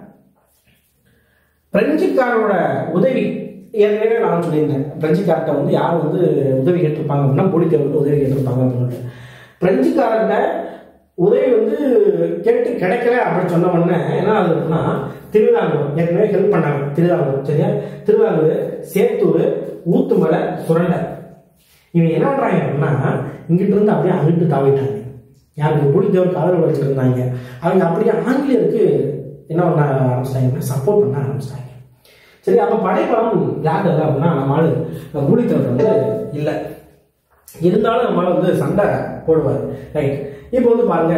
பிரெஞ்சுக்காரோட உதவி ஏற்கனவே நான் சொல்லியிருந்தேன் பிரெஞ்சுக்கார்ட்ட வந்து யார் வந்து உதவி கேட்டிருப்பாங்க அப்படின்னா பூலித்தேவர்கிட்ட உதவி கேட்டிருப்பாங்க அப்படின்னு பிரெஞ்சுக்காரர்கிட்ட உதவி வந்து கேட்டு கிடைக்கல அப்படின்னு சொன்ன உடனே என்ன ஆகுது அப்படின்னா திருவிதாங்கூர் ஏற்கனவே ஹெல்ப் பண்ணாங்க திருவிதாங்கூர் சரியா திருவிதாங்கூர் சேத்தூர் ஊத்துமலை சுரண்டை இவங்க என்ன பண்றாங்க அப்படின்னா இங்கிட்டு இருந்து அப்படியே அங்கிட்டு தாவிட்டாங்க யாருக்கு புலித்தேவருக்கு ஆதரவு வச்சுட்டு இருந்தாங்க அவங்க அப்படியே ஆங்கிலேயருக்கு என்ன பண்ண ஆரம்பிச்சிட்டாங்க சப்போர்ட் பண்ண ஆரம்பிச்சிட்டாங்க சரி அப்போ படைப்படம் யார் இல்லை அப்படின்னா நம்ம ஆளு புலித்தேவர் வந்து இல்லை இருந்தாலும் நம்ம ஆளு வந்து சண்டை போடுவார் ரைட் இப்போ வந்து பாருங்க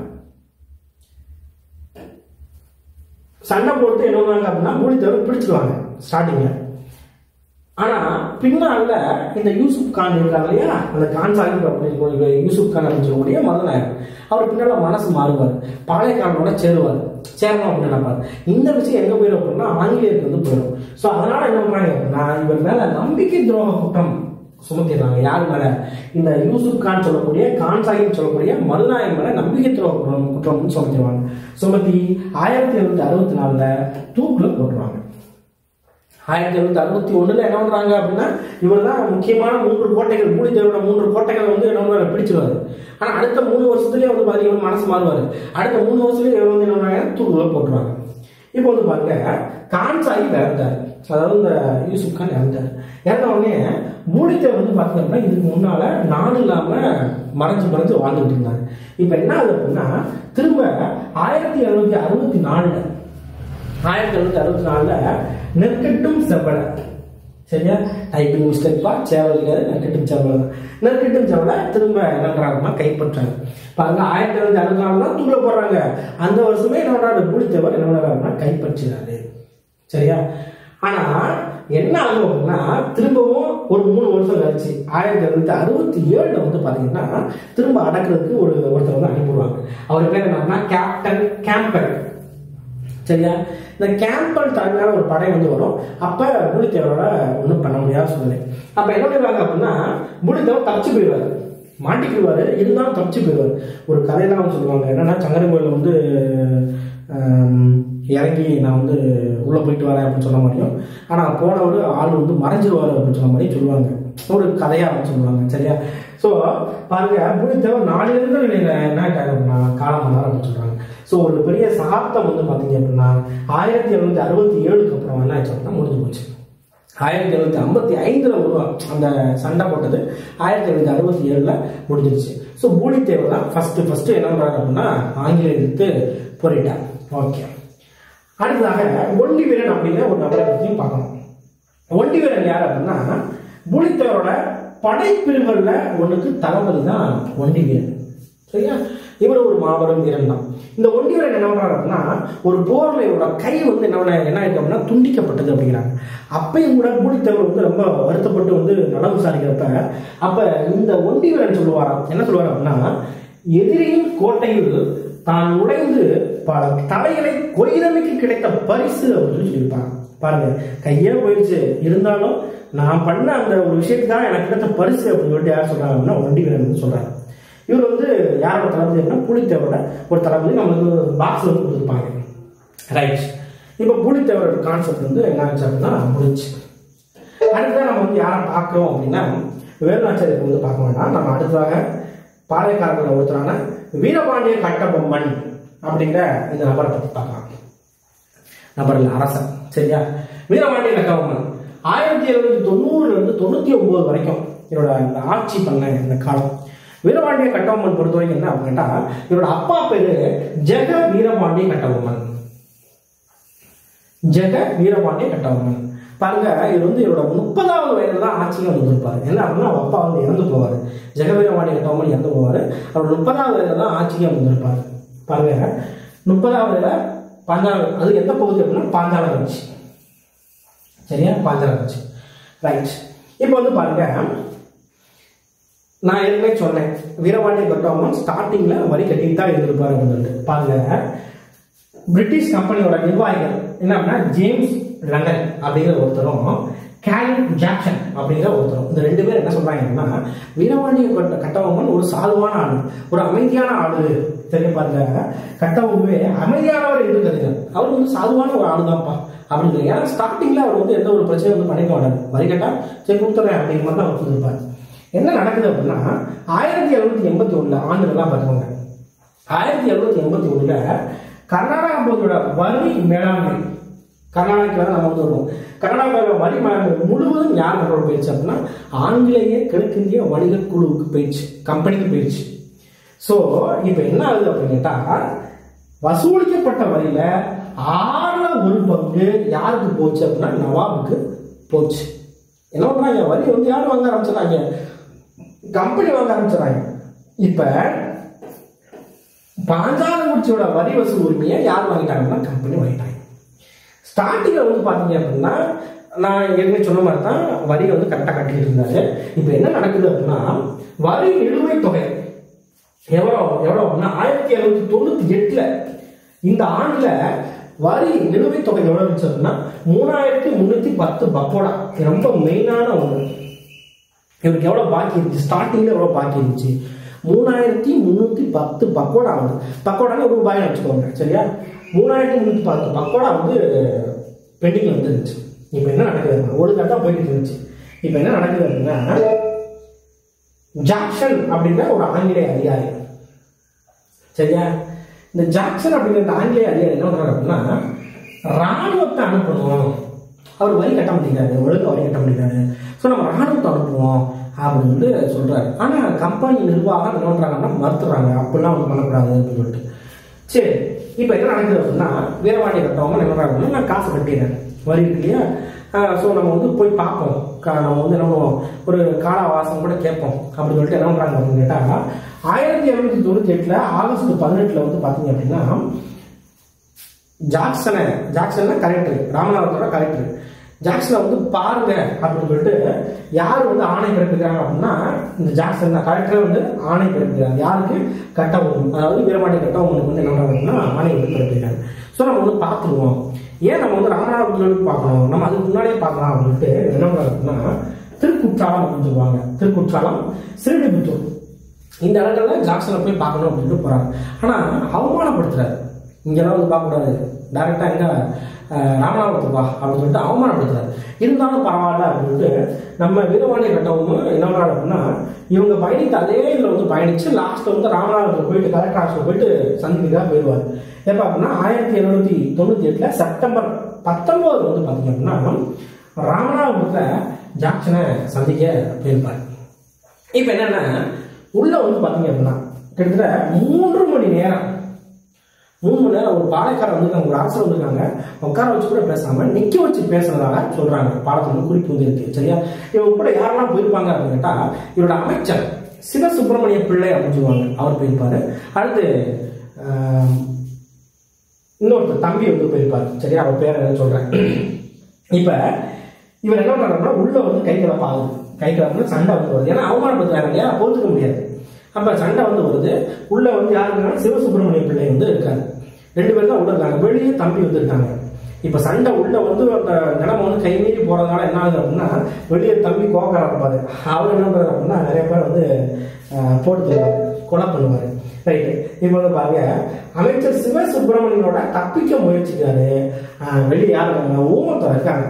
சண்டை போட்டு என்ன பண்ணுவாங்க அப்படின்னா புலித்தேவர் பிடிச்சிருவாங்க ஸ்டார்டிங்ல ஆனா பின்னால இந்த யூசுப் கான் இருக்காங்க இல்லையா அந்த கான் சாஹிப் அப்படின்னு யூசுப் கான் அப்படின்னு சொல்லக்கூடிய மதநாயகர் அவர் பின்னால மனசு மாறுவார் பாளையக்காரனோட சேருவார் சேரணும் அப்படின்னு நினைப்பாரு இந்த விஷயம் எங்க போயிடும் அப்படின்னா ஆங்கிலேயருக்கு வந்து போயிடும் ஸோ அதனால என்ன பண்றாங்க அப்படின்னா இவர் மேல நம்பிக்கை துரோக குற்றம் சுமத்திடுறாங்க யார் மேல இந்த யூசுப் கான் சொல்லக்கூடிய கான் சாஹிப் சொல்லக்கூடிய மருநாயகம் மேல நம்பிக்கை துரோக குற்றம் குற்றம்னு சுமத்திடுவாங்க சுமத்தி ஆயிரத்தி எழுநூத்தி அறுபத்தி நாலுல தூக்குல போட்டுருவாங்க ஆயிரத்தி எழுநூத்தி அறுபத்தி ஒண்ணுல என்ன பண்றாங்க அப்படின்னா இவர் தான் முக்கியமான மூன்று கோட்டைகள் மூலித்தேவரோட மூன்று கோட்டைகள் வந்து என்ன பண்றாங்க பிடிச்சிருவாரு ஆனா அடுத்த மூணு வருஷத்துலயே வந்து வந்து பாத்தீங்க இவர் மனசு மாறுவாரு அடுத்த மூணு வருஷத்துல இவர் வந்து என்ன பண்ணுவாங்க தூக்குல போட்டுருவாங்க இப்போ வந்து பாருங்க கான் சாஹிப் இறந்தாரு அதாவது இந்த யூசுப் கான் இறந்தாரு இறந்த உடனே பூலித்தேவர் வந்து பார்த்தீங்கன்னா இதுக்கு முன்னால நாடு இல்லாம மறைஞ்சு மறைஞ்சு வாழ்ந்துட்டு இருந்தாரு இப்போ என்ன ஆகுது அப்படின்னா திரும்ப ஆயிரத்தி எழுநூத்தி அறுபத்தி நாலுல ஆயிரத்தி எழுநூத்தி அறுபத்தி நாலுல நெற்கட்டும் செவ்வலை சரியா டைப்பிங் மிஸ்டேக் பா சேவல் கிடையாது நெற்கட்டும் செவ்வலை தான் நெற்கட்டும் செவ்வலை திரும்ப என்ன பண்றாங்கன்னா கைப்பற்றாங்க பாருங்க ஆயிரத்தி எழுநூத்தி அறுபத்தி நாலு தான் தூக்கில போடுறாங்க அந்த வருஷமே என்ன பண்றாரு பூலித்தேவர் என்ன பண்றாருன்னா கைப்பற்றினாரு சரியா ஆனா என்ன ஆகும் அப்படின்னா திரும்பவும் ஒரு மூணு வருஷம் கழிச்சு ஆயிரத்தி எழுநூத்தி அறுபத்தி ஏழுல வந்து பாத்தீங்கன்னா திரும்ப அடக்குறதுக்கு ஒரு ஒருத்தர் வந்து அனுப்பிடுவாங்க அவர் பேர் என்னன்னா கேப்டன் கேம்பல் சரியா இந்த கேம்பல் தலைமையான ஒரு படை வந்து வரும் அப்ப புலித்தேவரோட ஒன்றும் பண்ண முடியாத சூழ்நிலை அப்ப என்ன பண்ணுவாங்க அப்படின்னா புலித்தேவர் தப்பிச்சு போயிடுவாரு மாட்டிக்குவாரு இருந்தாலும் தப்பிச்சு போயிடுவார் ஒரு கதையெல்லாம் சொல்லுவாங்க என்னன்னா சங்கரங்கோயில் வந்து ஆம், இறங்கி நான் வந்து உள்ள போயிட்டு வரேன் அப்படின்னு சொன்ன மாதிரியும் ஆனா போனவர் ஆள் வந்து மறைஞ்சிருவாரு அப்படின்னு சொன்ன மாதிரி சொல்லுவாங்க ஒரு கதையா வந்து சொல்லுவாங்க சரியா ஸோ பாருங்க புலித்தேவர் நாளிலிருந்து என்ன ஆயிட்டாங்க அப்படின்னா காலம் பண்ணார் அப்படின்னு சொல்றாங்க ஸோ ஒரு பெரிய சகாப்தம் வந்து பாத்தீங்க அப்படின்னா ஆயிரத்தி எழுநூத்தி அறுபத்தி ஏழுக்கு அப்புறம் என்ன ஆச்சு அப்படின்னா முடிஞ்சு போச்சு ஆயிரத்தி எழுநூத்தி ஐம்பத்தி ஐந்துல உருவா அந்த சண்டை போட்டது ஆயிரத்தி எழுநூத்தி அறுபத்தி ஏழுல முடிஞ்சிருச்சு ஸோ பூலித்தேவர் தான் ஃபர்ஸ்ட் ஃபர்ஸ்ட் என்ன பண்றாரு அப்படின்னா ஆங்கிலேய எதிர்த்து போரிட்டார் ஓகே அடுத்ததாக ஒண்டி வீரன் அப்படிங்கிற ஒரு நபரை பற்றியும் பார்க்கணும் ஒண்டி வீரன் யார் அப்படின்னா பூலித்தேவரோட படைப்பிரிவுகள்ல ஒண்ணுக்கு தளபதி தான் ஒண்டி வீரன் சரியா இவர் ஒரு மாபெரும் வீரன் தான் இந்த ஒண்டி வீரன் என்ன பண்றாரு அப்படின்னா ஒரு போர்ல இவரோட கை வந்து என்ன பண்ண- என்ன ஆயிருக்கு அப்படின்னா துண்டிக்கப்பட்டது அப்படிங்கிறாங்க அப்பயும் கூட பூலித்தேவர் வந்து ரொம்ப வருத்தப்பட்டு வந்து நலம் விசாரிக்கிறப்ப அப்ப இந்த ஒண்டி வீரன் சொல்லுவாராம் என்ன சொல்லுவார் அப்படின்னா எதிரியின் கோட்டையில் தான் நுழைந்து பல தலைகளை கொய்தமைக்கு கிடைத்த பரிசு அப்படின்னு சொல்லி சொல்லியிருப்பாங்க பாருங்க கையே போயிடுச்சு இருந்தாலும் நான் பண்ண அந்த ஒரு விஷயத்துக்கு தான் எனக்கு கிடைத்த பரிசு அப்படின்னு சொல்லிட்டு யார் சொல்றாங்க அப்படின்னா ஒண்டி வீரன் வந்து சொல்றாங்க இவர் வந்து யாரோட தளபதி அப்படின்னா புலித்தேவரோட ஒரு தளபதி நம்மளுக்கு பாக்ஸ் வந்து கொடுத்துருப்பாங்க ரைட் இப்போ புலித்தேவரோட கான்செப்ட் வந்து என்ன ஆச்சு அப்படின்னா முடிச்சு அடுத்ததான் நம்ம வந்து யாரை பார்க்குறோம் அப்படின்னா வேலுநாச்சாரியத்தை வந்து பார்க்க வேண்டாம் நம்ம அடுத்ததாக பாளையக்காரர்கள் ஒருத்தரான வீரபாண்டிய கட்டபொம்மன் அப்படிங்கிற இந்த நபரை பற்றி பார்க்கலாம் நபரில் அரசன் சரியா வீரபாண்டிய கட்டபொம்மன் ஆயிரத்தி எழுநூத்தி தொண்ணூறுல இருந்து தொண்ணூத்தி ஒன்பது வரைக்கும் இவரோட இந்த ஆட்சி பண்ண இந்த காலம் வீரபாண்டிய கட்டபொம்மன் பொறுத்த வரைக்கும் என்ன அப்படின்னு கேட்டா இவரோட அப்பா பேரு ஜெக வீரபாண்டிய கட்டபொம்மன் ஜெக வீரபாண்டிய கட்டபொம்மன் பாருங்க இவர் வந்து இவரோட முப்பதாவது வயதுல தான் ஆட்சிக்கு வந்திருப்பாரு என்ன அப்படின்னா அவர் அப்பா வந்து இறந்து போவார் ஜெக வீரபாண்டிய கட்டபொம்மன் இறந்து போவார் அவரோட முப்பதாவது வயதுல தான் ஆட்சிக்கு வந்திருப்பாரு பாருங்க முப்பதாவது வயதுல பாஞ்சாலம் அது எந்த பகுதி அப்படின்னா பாஞ்சாலம் கட்சி சரியா பாஞ்சாலம் கட்சி ரைட் இப்போ வந்து பாருங்க நான் ஏற்கனவே சொன்னேன் வீரபாண்டிய கட்டபொம்மன் ஸ்டார்டிங்ல வரி கட்டிட்டு தான் இருந்திருப்பாரு அப்படின்னு சொல்லிட்டு பாருங்க பிரிட்டிஷ் கம்பெனியோட நிர்வாகிகள் என்ன அப்படின்னா ஜேம்ஸ் லண்டன் அப்படிங்கிற ஒருத்தரும் கேலின் ஜாக்சன் அப்படிங்கிற ஒருத்தரும் இந்த ரெண்டு பேரும் என்ன சொல்றாங்கன்னா வீரபாண்டிய கட்ட கட்டபொம்மன் ஒரு சாதுவான ஆளு ஒரு அமைதியான ஆளு தெரிய பாருங்க கட்டபொம்மே அமைதியானவர் இருக்கிறது அவர் வந்து சாதுவான ஒரு ஆளு தான்ப்பா அப்படின்னு ஏன்னா ஸ்டார்டிங்ல அவர் வந்து எந்த ஒரு பிரச்சனையும் வந்து பண்ணிக்க மாட்டார் வரி கேட்டா சரி கொடுத்துறேன் அப்படிங்கிற மாதிரி தான் அவர் சொல்லியிருப்பாரு என்ன நடக்குது அப்படின்னா ஆயிரத்தி எழுநூத்தி எண்பத்தி ஒண்ணுல ஆண்டுகள்லாம் பார்த்துக்கோங்க ஆயிரத்தி எழுநூத்தி எண்பத்தி ஒண்ணுல கர்நாடகா பகுதியோட வரி மேலாண்மை கர்நாடகாவில் நம்ம வந்து வருவோம் கர்நாடகாவில் வரி மேலாண்மை முழுவதும் யார் கண்ட்ரோல் போயிடுச்சு அப்படின்னா ஆங்கிலேய கிழக்கிந்திய வணிகர் குழுவுக்கு போயிடுச்சு கம்பெனிக்கு போயிடுச்சு ஸோ இப்போ என்ன ஆகுது அப்படின்னு கேட்டா வசூலிக்கப்பட்ட வரியில ஆறுல ஒரு பங்கு யாருக்கு போச்சு அப்படின்னா நவாபுக்கு போச்சு என்ன பண்றாங்க வரி வந்து யார் வாங்க ஆரம்பிச்சிடறாங்க கம்பெனி வாங்க ஆரம்பிச்சிடறாங்க இப்ப பாஞ்சாலங்குறிச்சியோட வரி வசூல் உரிமையை யார் வாங்கிட்டாங்கன்னா கம்பெனி வாங்கிட்டாங்க ஸ்டார்டிங்ல வந்து பாத்தீங்க அப்படின்னா நான் ஏற்கனவே சொன்ன மாதிரி தான் வரி வந்து கரெக்டாக கட்டிட்டு இருந்தாரு இப்போ என்ன நடக்குது அப்படின்னா வரி நிலுவைத் தொகை எவ்வளோ எவ்வளோ அப்படின்னா ஆயிரத்தி எழுநூத்தி தொண்ணூத்தி எட்டுல இந்த ஆண்டுல வரி நிலுவைத் தொகை எவ்வளவு இருந்துச்சு அப்படின்னா மூணாயிரத்தி முன்னூத்தி பத்து பக்கோடா இது ரொம்ப மெயினான ஒன்று இவருக்கு எவ்வளவு பாக்கி இருந்துச்சு ஸ்டார்டிங்ல எவ்வளவு பாக்கி இருந்துச்சு மூணாயிரத்தி முந்நூற்றி பத்து பக்கோடா வந்து பக்கோடான்னு ஒரு ரூபாய் வச்சுக்கோங்க சரியா மூணாயிரத்தி முந்நூற்றி பத்து பக்கோடா வந்து பெண்டிங்ல வந்து இருந்துச்சு இப்போ என்ன நடக்குது ஒரு கட்டா போயிட்டு இருந்துச்சு இப்போ என்ன நடக்குது அப்படின்னா ஜாக்சன் அப்படின்ற ஒரு ஆங்கிலேய அதிகாரி சரியா இந்த ஜாக்சன் அப்படிங்கிற இந்த ஆங்கிலேய அதிகாரி என்ன பண்றாரு அப்படின்னா ராணுவத்தை அனுப்பணும் அவர் வரி கட்ட மாட்டேங்கிறாரு ஒழுங்கா வரி கட்ட மாட்டேங்கிறாரு ஸோ நம்ம ராணுவத்தை அனுப்புவோம் அப்படின்னு வந்து சொல்றாரு ஆனா கம்பெனி நிர்வாகம் என்ன பண்றாங்கன்னா மறுத்துறாங்க அப்படிலாம் வந்து பண்ணக்கூடாது அப்படின்னு சொல்லிட்டு சரி இப்போ என்ன நடக்குது அப்படின்னா வீரவாண்டி கட்டவங்க என்ன பண்றாங்கன்னா நான் காசு கட்டிடுறேன் வரி இருக்கு இல்லையா ஸோ நம்ம வந்து போய் பார்ப்போம் கா- நம்ம வந்து என்ன பண்ணுவோம் ஒரு காலவாசம் கூட கேட்போம் அப்படின்னு சொல்லிட்டு என்ன பண்றாங்க அப்படின்னு கேட்டா ஆயிரத்தி எழுநூத்தி தொண்ணூத்தி எட்டுல ஆகஸ்ட் பதினெட்டுல வந்து பாத்தீங்க அப்படின்னா ஜாக்சனை ஜாக்சன் கலெக்டர் ராமநாதத்தோட கலெக்டர் ஜாக்சனை வந்து பாருங்க அப்படின்னு சொல்லிட்டு யார் வந்து ஆணை பிறப்பிக்கிறாங்க அப்படின்னா இந்த ஜாக்சன் தான் கலெக்டர் வந்து ஆணை பிறப்பிக்கிறாங்க யாருக்கு கட்டவும் அதாவது வீரமாட்டி கட்டவும் வந்து என்ன பண்றாங்கன்னா ஆணை வந்து பிறப்பிக்கிறாங்க ஸோ நம்ம வந்து பார்த்துருவோம் ஏன் நம்ம வந்து ராமநாதபுரத்தில் பார்க்கணும் நம்ம அதுக்கு முன்னாடியே பார்க்கலாம் அப்படின்ட்டு என்ன பண்றாங்க அப்படின்னா திருக்குற்றாலம் அப்படின்னு சொல்லுவாங்க திருக்குற்றாலம் சிறுடிபுத்தூர் இந்த இடங்கள்ல ஜாக்சனை போய் பார்க்கணும் அப்படின்ட்டு போறாங்க ஆனா அவமானப்படுத்துறாரு இங்கெல்லாம் வந்து பார்க்கக்கூடாது டேரக்டா எங்க அஹ், ராமநாதபுரத்துக்கு வா அப்படின்னு சொல்லிட்டு அவமானப்படுத்துறாரு இருந்தாலும் பரவாயில்ல அப்படின்ட்டு நம்ம வீரவாணி கட்டவும் என்ன பண்றாரு அப்படின்னா இவங்க பயணித்த அதே இதுல வந்து பயணிச்சு லாஸ்ட்ல வந்து ராமநாதபுரத்தில் போயிட்டு கலெக்டர் ஆஃபீஸ்ல போயிட்டு சந்திக்கிறதா போயிடுவார் எப்ப அப்படின்னா ஆயிரத்தி எழுநூத்தி தொண்ணூத்தி எட்டுல செப்டம்பர் பத்தொன்பது வந்து பாத்தீங்க அப்படின்னா ராமநாதபுரத்துல ஜாக்சனை சந்திக்க போயிருப்பார் இப்ப என்னன்னா உள்ள வந்து பாத்தீங்க அப்படின்னா கிட்டத்தட்ட மூன்று மணி நேரம் மூணு மணி நேரம் ஒரு பாலைக்காரர் வந்திருக்காங்க ஒரு அரசர் வந்திருக்காங்க உட்கார வச்சு கூட பேசாம நிக்க வச்சு பேசுறதாக சொல்றாங்க பாடத்துல வந்து குறிப்பு வந்து இருக்கு சரியா இவங்க கூட யாரெல்லாம் போயிருப்பாங்க அப்படின்னு கேட்டா இவரோட அமைச்சர் சிவசுப்பிரமணிய பிள்ளை அப்படின்னு சொல்லுவாங்க அவர் போயிருப்பாரு அடுத்து ஆஹ், இன்னொருத்தர் தம்பி வந்து போயிருப்பாரு சரியா அவர் பேர் என்ன சொல்றேன் இப்ப இவர் என்ன பண்றாருன்னா உள்ள வந்து கை கலப்பு ஆகுது கை கலப்புல சண்டை வந்து வருது ஏன்னா அவமானப்படுத்துறாங்க இல்லையா பொறுத்துக்க முடியாது அப்ப சண்டை வந்து வருது உள்ள வந்து யாருன்னா சிவசுப்பிரமணிய பிள்ளை வந்து இருக்காரு ரெண்டு பேரும் தான் உள்ள இருக்காங்க வெளியே தம்பி வந்து இருக்காங்க இப்ப சண்டை உள்ள வந்து அந்த நிலைமை வந்து கை மீறி போறதுனால என்ன ஆகுது அப்படின்னா வெளியே தம்பி கோக்கார இருப்பாரு அவர் என்ன பண்றாரு அப்படின்னா நிறைய பேர் வந்து ஆஹ், போட்டு தருவாரு கொலை பண்ணுவாரு ரைட் இப்போ வந்து பாருங்க அமைச்சர் சிவசுப்பிரமணியனோட தப்பிக்க முயற்சிக்கிறாரு ஆஹ், வெளியே யார் இருக்காங்க ஊமத்தர் இருக்காங்க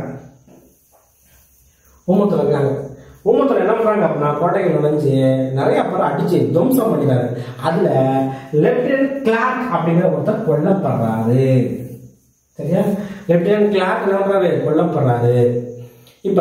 ஊமத்தில் இருக்காங்க ஊமத்தில் என்ன பண்றாங்க அப்படின்னா கோட்டைகள் நுழைஞ்சு நிறைய பேர் அடிச்சு துவம்சம் பண்ணிட்டாரு அதுல லெப்டினன்ட் கிளார்க் அப்படிங்கிற ஒருத்தர் கொல்லப்படுறாரு சரியா லெப்டினன்ட் கிளார்க் என்ன பண்றாரு கொல்லப்படுறாரு இப்ப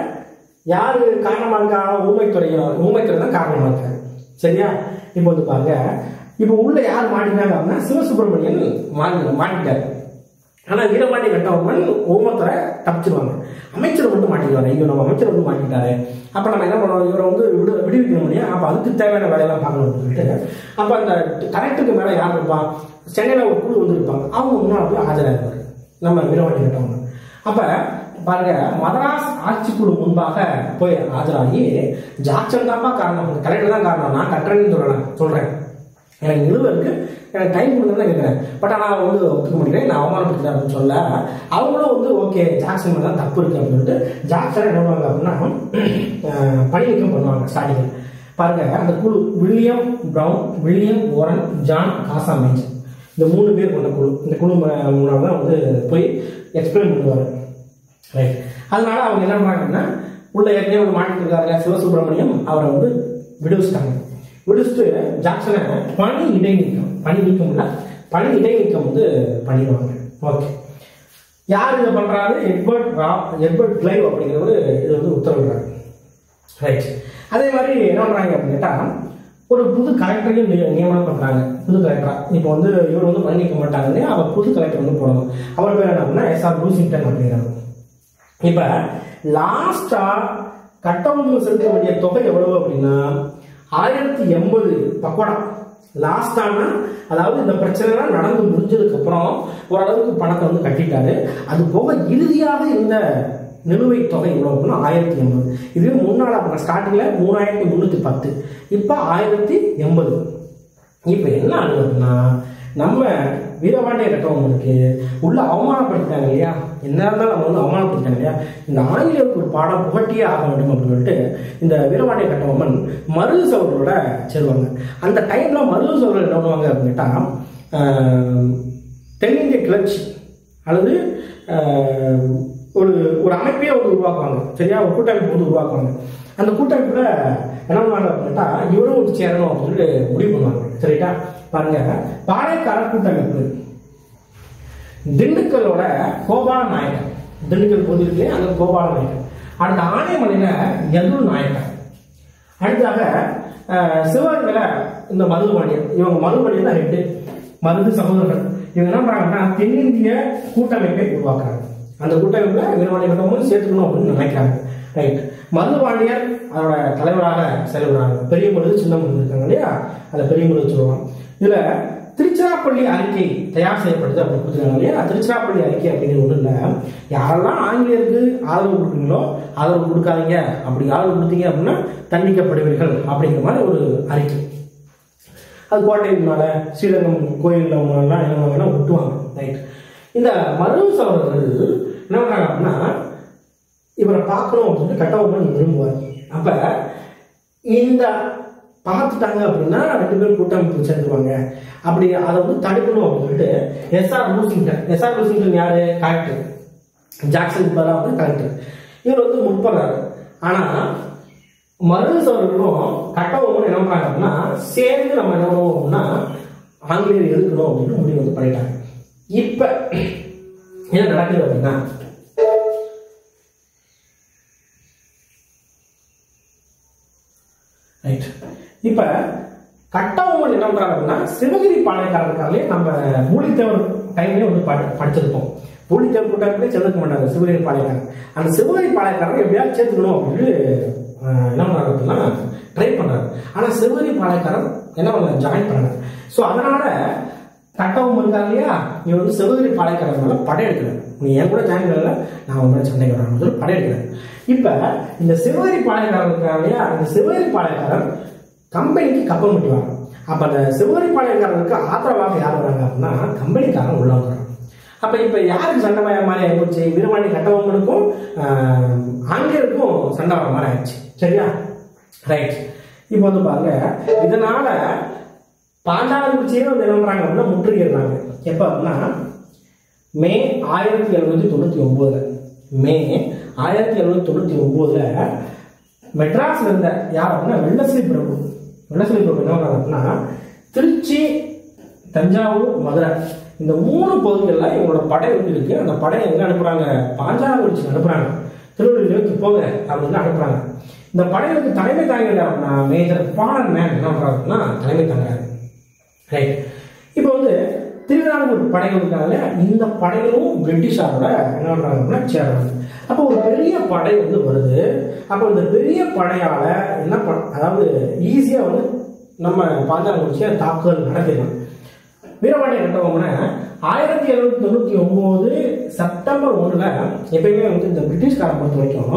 யாரு காரணமா இருக்கா ஊமைத்துறையினர் ஊமைத்துறை தான் காரணமா இருக்காரு சரியா இப்போ வந்து பாருங்க இப்போ உள்ள யார் மாட்டினாங்க அப்படின்னா சிவசுப்பிரமணியன் மாட்டி மாட்டிட்டாரு ஆனா வீரபாண்டி கட்டவர்கள் ஊமத்தரை தப்பிச்சிருவாங்க அமைச்சர் மட்டும் மாட்டிக்குவாங்க இங்க நம்ம அமைச்சர் வந்து மாட்டிட்டாரு அப்ப நம்ம என்ன பண்ணுவோம் இவரை வந்து விடு விடுவிக்கணும் இல்லையா அப்ப அதுக்கு தேவையான வேலையெல்லாம் பார்க்கணும்னு சொல்லிட்டு அப்ப அந்த கரெக்டுக்கு மேல யார் இருப்பான் சென்னையில ஒரு குழு வந்து இருப்பாங்க அவங்க முன்னாடி போய் ஆஜராயிருப்பாரு நம்ம வீரபாண்டி கட்டவங்க அப்ப பாருங்க மதராஸ் ஆட்சிக்குழு முன்பாக போய் ஆஜராகி ஜாக்சன் தான்ப்பா காரணம் கலெக்டர் தான் காரணம் நான் கட்டுறேன்னு சொல்லலாம் சொல்றேன் எனக்கு நிலுவை இருக்கு எனக்கு டைம் கொடுங்கன்னு கேட்குறேன் பட் ஆனால் வந்து ஒத்துக்க முடியல நான் அவமானப்படுத்துறேன் அப்படின்னு சொல்ல அவங்களும் வந்து ஓகே ஜாக்சன் மேலே தான் தப்பு இருக்கு அப்படின்னு சொல்லிட்டு ஜாக்சன் என்ன பண்ணுவாங்க அப்படின்னா அஹ், பணி நீக்கம் பண்ணுவாங்க ஸ்டார்டிங்கில் பாருங்க அந்த குழு William Brown William Oram John Casamajor இந்த மூணு பேர் கொண்ட குழு இந்த குழு ம- மூணாவது தான் வந்து போய் எக்ஸ்பிளைன் பண்ணுவாங்க ரைட் அதனால அவங்க என்ன பண்ணாங்கன்னா உள்ள ஏற்கனவே ஒரு மாட்டிட்டு இருக்காரு சிவசுப்பிரமணியம் அவரை வந்து விடுவிச்சிட்டாங்க விடுவிச்சுட்டு ஜாக்சனை பணி இடைநீக்கம் பணி நீக்கம் இல்ல பணி இடைநீக்கம் வந்து பண்ணிடுவாங்க ஓகே யார் இதை பண்றாரு எட்வர்ட் ரா எட்வர்ட் கிளைவ் அப்படிங்கிறவர் இது வந்து உத்தரவிடுறாரு ரைட் அதே மாதிரி என்ன பண்றாங்க அப்படின்னு கேட்டா ஒரு புது கலெக்டரையும் நிய- நியமனம் பண்றாங்க புது கலெக்டரா இப்போ வந்து இவர் வந்து பணி நீக்க மாட்டாங்க இல்லையா அவர் புது கலெக்டர் வந்து போடணும் அவர் பேர் என்ன அப்படின்னா எஸ் ஆர் ப்ரூசிங்டன் அப்படிங்கிறாங்க இப்ப லாஸ்டா கட்டணம் செலுத்த வேண்டிய தொகை எவ்வளவு அப்படின்னா ஆயிரத்தி எண்பது பக்கோடா லாஸ்டானா அதாவது இந்த பிரச்சனை நடந்து முடிஞ்சதுக்கு அப்புறம் ஓரளவுக்கு பணத்தை வந்து கட்டிட்டாரு அது போக இறுதியாக இருந்த நிலுவைத் தொகை எவ்வளவு அப்படின்னா ஆயிரத்தி எண்பது இதுவே முன்னாள் அப்ப ஸ்டார்டிங்ல மூணாயிரத்தி முன்னூத்தி பத்து இப்ப ஆயிரத்தி எண்பது இப்ப என்ன ஆகுது அப்படின்னா நம்ம வீரபாண்டிய கட்டவங்களுக்கு உள்ள அவமானப்படுத்திட்டாங்க இல்லையா என்ன இருந்தாலும் நம்ம வந்து அவமானப்படுத்திட்டாங்க இல்லையா இந்த ஆங்கிலேயருக்கு ஒரு பாடம் புகட்டியே ஆக வேண்டும் அப்படின்னு சொல்லிட்டு இந்த வீரபாண்டிய கட்டபொம்மன் மருது சவர்களோட சேருவாங்க அந்த டைம்ல மருது சவர்கள் என்ன பண்ணுவாங்க அப்படின்னு கேட்டா ஆஹ், தென்னிந்திய கிளர்ச்சி அல்லது ஆஹ், ஒரு ஒரு அமைப்பையே வந்து உருவாக்குவாங்க சரியா ஒரு கூட்டமைப்பு வந்து உருவாக்குவாங்க அந்த கூட்டமைப்புல என்ன பண்ணுவாங்க அப்படின்னா இவரும் வந்து சேரணும் அப்படின்னு சொல்லிட்டு முடிவு பண்ணுவாங்க சரிட்டா பாருங்க பாளையக்கார கூட்டமைப்பு திண்டுக்கலோட கோபால நாயக்கர் திண்டுக்கல் பகுதி இருக்கு அந்த கோபால நாயக்கர் அடுத்த ஆனைமலையில எதுல் நாயக்கர் அடுத்ததாக அஹ், சிவகங்கையில இந்த மருதுபாண்டியன் இவங்க மருதுபாண்டியன் தான் ரெண்டு மருது சகோதரர்கள் இவங்க என்ன பண்றாங்கன்னா தென்னிந்திய கூட்டமைப்பை உருவாக்குறாங்க அந்த கூட்டமைப்புல வீரவாணி கட்டமும் சேர்த்துக்கணும் அப்படின்னு நினைக்கிறாங்க ரைட் மருதுபாண்டியர் அதோட தலைவராக செயல்படுறாங்க பெரிய மருது சின்ன மருது இருக்காங்க இல்லையா அதுல பெரிய மருது சொல்லுவாங்க இதுல திருச்சிராப்பள்ளி அறிக்கை தயார் செய்யப்படுது அப்படின்னு கொடுத்துருக்காங்க இல்லையா திருச்சிராப்பள்ளி அறிக்கை அப்படிங்கிறது ஒன்றும் இல்லை யாரெல்லாம் ஆங்கிலேயருக்கு ஆதரவு கொடுக்குறீங்களோ ஆதரவு கொடுக்காதீங்க அப்படி ஆதரவு கொடுத்தீங்க அப்படின்னா தண்டிக்கப்படுவீர்கள் அப்படிங்கிற மாதிரி ஒரு அறிக்கை அது கோட்டை முன்னால ஸ்ரீரங்கம் கோயிலில் முன்னாலாம் என்ன பண்ணுவாங்கன்னா விட்டுவாங்க ரைட் இந்த மருது சகோதரர்கள் என்ன பண்றாங்க அப்படின்னா இவரை பார்க்கணும் அப்படின்னு கட்டபொம்மன் விரும்புவார் அப்ப இந்த பார்த்துட்டாங்க அப்படின்னா ரெண்டு பேரும் கூட்டமைப்பு சேர்ந்துருவாங்க அப்படி அதை வந்து தடுக்கணும் அப்படின்னு சொல்லிட்டு எஸ்ஆர் லூசிங்டன் எஸ்ஆர் லூசிங்டன் யாரு கலெக்டர் ஜாக்சன் பதிலாக வந்து கலெக்டர் இவர் வந்து முற்படுறாரு ஆனா மருது அவர்களும் கட்டபொம்மன் என்ன பண்றாங்க அப்படின்னா சேர்ந்து நம்ம என்ன பண்ணுவோம் அப்படின்னா ஆங்கிலேயர் எதிர்க்கணும் அப்படின்னு முடிவு வந்து பண்ணிட்டாங்க இப்ப என்ன நடக்குது அப்படின்னா ரைட் இப்ப கட்டபொம்மன் என்ன பண்றாங்க அப்படின்னா சிவகிரி பாளையக்காரருக்காலே நம்ம மூலித்தேவர் டைம்லயே வந்து படி படிச்சிருப்போம் மூலித்தேவர் கூட்டத்திலே சேர்ந்துக்க மாட்டாங்க சிவகிரி பாளையக்காரர் அந்த சிவகிரி பாளையக்காரர் எப்படியாவது சேர்த்துக்கணும் அப்படின்னு அஹ், என்ன பண்றாங்க அப்படின்னா ட்ரை பண்றாரு ஆனா சிவகிரி பாளையக்காரர் என்ன பண்ணல ஜாயின் பண்ணாங்க ஸோ அதனால கட்டவும் இருக்காங்க இல்லையா நீ வந்து சிவகிரி பாளையக்காரர் மேல படையெடுக்கிறார் நீ என் கூட ஜாயின் பண்ணல நான் உன் மேல சண்டை வரேன் சொல்லி படையெடுக்கிறேன் இப்ப இந்த சிவகிரி பாளையக்காரர் இருக்காங்க இல்லையா அந்த சிவகிரி பாளையக்காரர் கம்பெனிக்கு கப்பல் முட்டுவாங்க அப்ப அந்த சிவகிரி பாளையக்காரருக்கு ஆதரவாக யார் வராங்க அப்படின்னா கம்பெனிக்காரன் உள்ள வராங்க அப்ப இப்ப யாருக்கு சண்டை வர மாதிரி ஆயிப்போச்சு வீரவாணி கட்டபொம்மனுக்கும் ஆஹ், ஆங்கிலேயருக்கும் சண்டை வர மாதிரி ஆயிடுச்சு சரியா ரைட் இப்போ வந்து பாருங்க இதனால பாஞ்சாலங்குறிச்சியே வந்து என்ன பண்றாங்க அப்படின்னா முற்றுகையிடுறாங்க எப்ப அப்படின்னா மே ஆயிரத்தி எழுநூத்தி தொண்ணூத்தி ஒன்பதுல மே ஆயிரத்தி எழுநூத்தி தொண்ணூத்தி ஒன்பதுல மெட்ராஸ்ல இருந்த யார் அப்படின்னா வெள்ளசிலி பிரபு வெள்ளசிலி பிரபு என்ன பண்றாங்க அப்படின்னா திருச்சி தஞ்சாவூர் மதுரை இந்த மூணு பகுதிகளில் இவங்களோட படை வந்து இருக்கு அந்த படையை எங்க அனுப்புறாங்க பாஞ்சாலங்குறிச்சி அனுப்புறாங்க திருவள்ளூர் நோக்கி போங்க அப்படின்னு அனுப்புறாங்க இந்த படைகளுக்கு தலைமை தாங்கிறது அப்படின்னா மேஜர் பாலன் மேன் என்ன பண்றாரு அப்படின்னா தலைமை தாங்கிறாரு ரைட் இப்போ வந்து திருவிதாங்கூர் படைகள் இருக்காங்க இந்த படைகளும் பிரிட்டிஷாரோட என்ன பண்றாங்க அப்படின்னா சேர்றாங்க அப்போ ஒரு பெரிய படை வந்து வருது அப்போ இந்த பெரிய படையால என்ன பண் அதாவது ஈஸியா வந்து நம்ம பாஞ்சாலங்குறிச்சியை தாக்குதல் நடத்திடலாம் வீரபாண்டிய கட்டபொம்மனை ஆயிரத்தி எழுநூத்தி தொண்ணூத்தி ஒன்பது செப்டம்பர் ஒண்ணுல எப்பயுமே வந்து இந்த பிரிட்டிஷ்காரன் பொறுத்த வரைக்கும்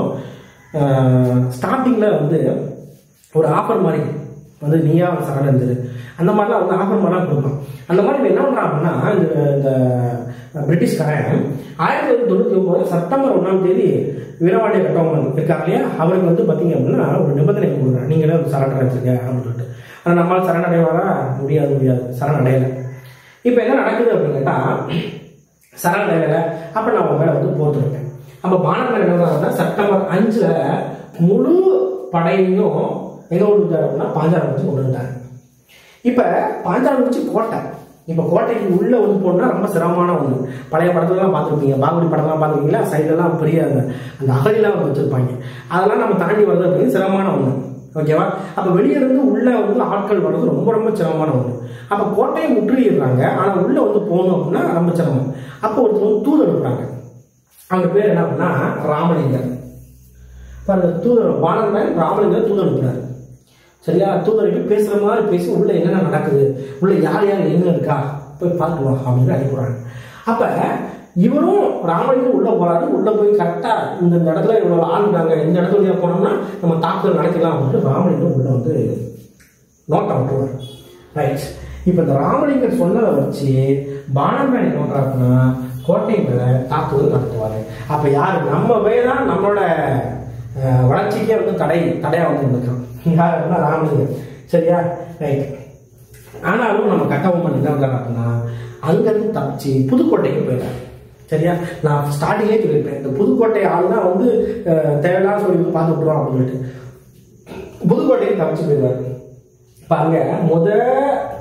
ஸ்டார்டிங்ல வந்து ஒரு ஆஃபர் மாதிரி வந்து நீயா சரண் இருந்தது அந்த மாதிரிலாம் வந்து ஆஃபர் மாதிரிலாம் கொடுப்பான் அந்த மாதிரி இவன் என்ன பண்றான் அப்படின்னா இந்த இந்த பிரிட்டிஷ்காரன் ஆயிரத்தி தொள்ளாயிரத்தி தொண்ணூத்தி ஒன்பது செப்டம்பர் ஒன்றாம் தேதி வீரவாண்டிய கட்டபொம்மன் இருக்காங்க இல்லையா அவருக்கு வந்து பாத்தீங்க அப்படின்னா ஒரு நிபந்தனை கொடுக்குறான் நீங்களே ஒரு சரண் அடைஞ்சிருக்க அப்படின்னு சொல்லிட்டு ஆனால் நம்மளால் சரணடைவாரா முடியாது முடியாது சரணடையலை இப்போ என்ன நடக்குது அப்படின்னு கேட்டா சரணடையலை அப்போ நான் உங்க மேல வந்து போர் தொடுப்பேன் அப்போ பானர்கள் என்ன பண்ணாங்கன்னா செப்டம்பர் அஞ்சுல முழு படையையும் எங்க கொண்டு வந்தாரு அப்படின்னா பாஞ்சாலம் கொண்டு வந்தாங்க இப்ப பாஞ்சாலங்குறிச்சி கோட்டை இப்ப கோட்டைக்கு உள்ள வந்து போனா ரொம்ப சிரமமான ஒண்ணு பழைய படத்துலலாம் பார்த்துருப்பீங்க பாகுபலி படம்லாம் பார்த்துருக்கீங்களா சைடுலாம் பெரிய அந்த அந்த அகலிலாம் வச்சிருப்பாங்க அதெல்லாம் நம்ம தாண்டி வர்றது அப்படின்னு சிரமமான ஒண்ணு ஓகேவா அப்ப வெளியே இருந்து உள்ள வந்து ஆட்கள் வர்றது ரொம்ப ரொம்ப சிரமமான ஒண்ணு அப்ப கோட்டையை முற்றுகையிடுறாங்க ஆனா உள்ள வந்து போகணும் அப்படின்னா ரொம்ப சிரமம் அப்போ ஒருத்தர் வந்து தூது அனுப்புறாங்க அவங்க பேர் என்ன அப்படின்னா ராமலிங்கர் பாருங்க தூதர் வானவன் ராமலிங்கர் தூது அனுப்புறாரு சரியா தூதருக்கு பேசுற மாதிரி பேசி உள்ள என்னென்ன நடக்குது உள்ள யார் யார் எங்க இருக்கா போய் பார்த்து வா அப்படின்னு அனுப்புறாங்க அப்ப இவரும் ராமலிங்கம் உள்ள போறாரு உள்ள போய் கரெக்டா இந்த இந்த இடத்துல இவ்வளவு ஆள் இருக்காங்க இந்த இடத்துல வழியா போனோம்னா நம்ம தாக்குதல் நடக்கலாம் அப்படின்னு ராமலிங்கம் உள்ள வந்து நோட்டம் விட்டுருவார் ரைட் இப்போ இந்த ராமலிங்கர் சொன்னதை வச்சு பானமேன் என்ன பண்றாருன்னா கோட்டை மேல தாக்குதல் நடத்துவாரு அப்ப யாரு நம்ம தான் நம்மளோட அஹ், வளர்ச்சிக்கே வந்து தடை தடையா வந்து நிற்கிறோம் யார் அப்படின்னா ராமலிங்கர் சரியா ரைட் ஆனாலும் நம்ம கட்டபொம்மன் என்ன பண்றாங்க அப்படின்னா அங்கிருந்து தப்பிச்சு புதுக்கோட்டைக்கு போயிட்டாங்க சரியா நான் ஸ்டார்டிங்கே சொல்லியிருப்பேன் இந்த புதுக்கோட்டை ஆளுனா வந்து அஹ், தேவையில்லாத சொல்லி வந்து பார்த்து விட்டுருவோம் அப்படின்னு சொல்லிட்டு புதுக்கோட்டைக்கு தப்பிச்சு போயிடுவாரு பாருங்க முத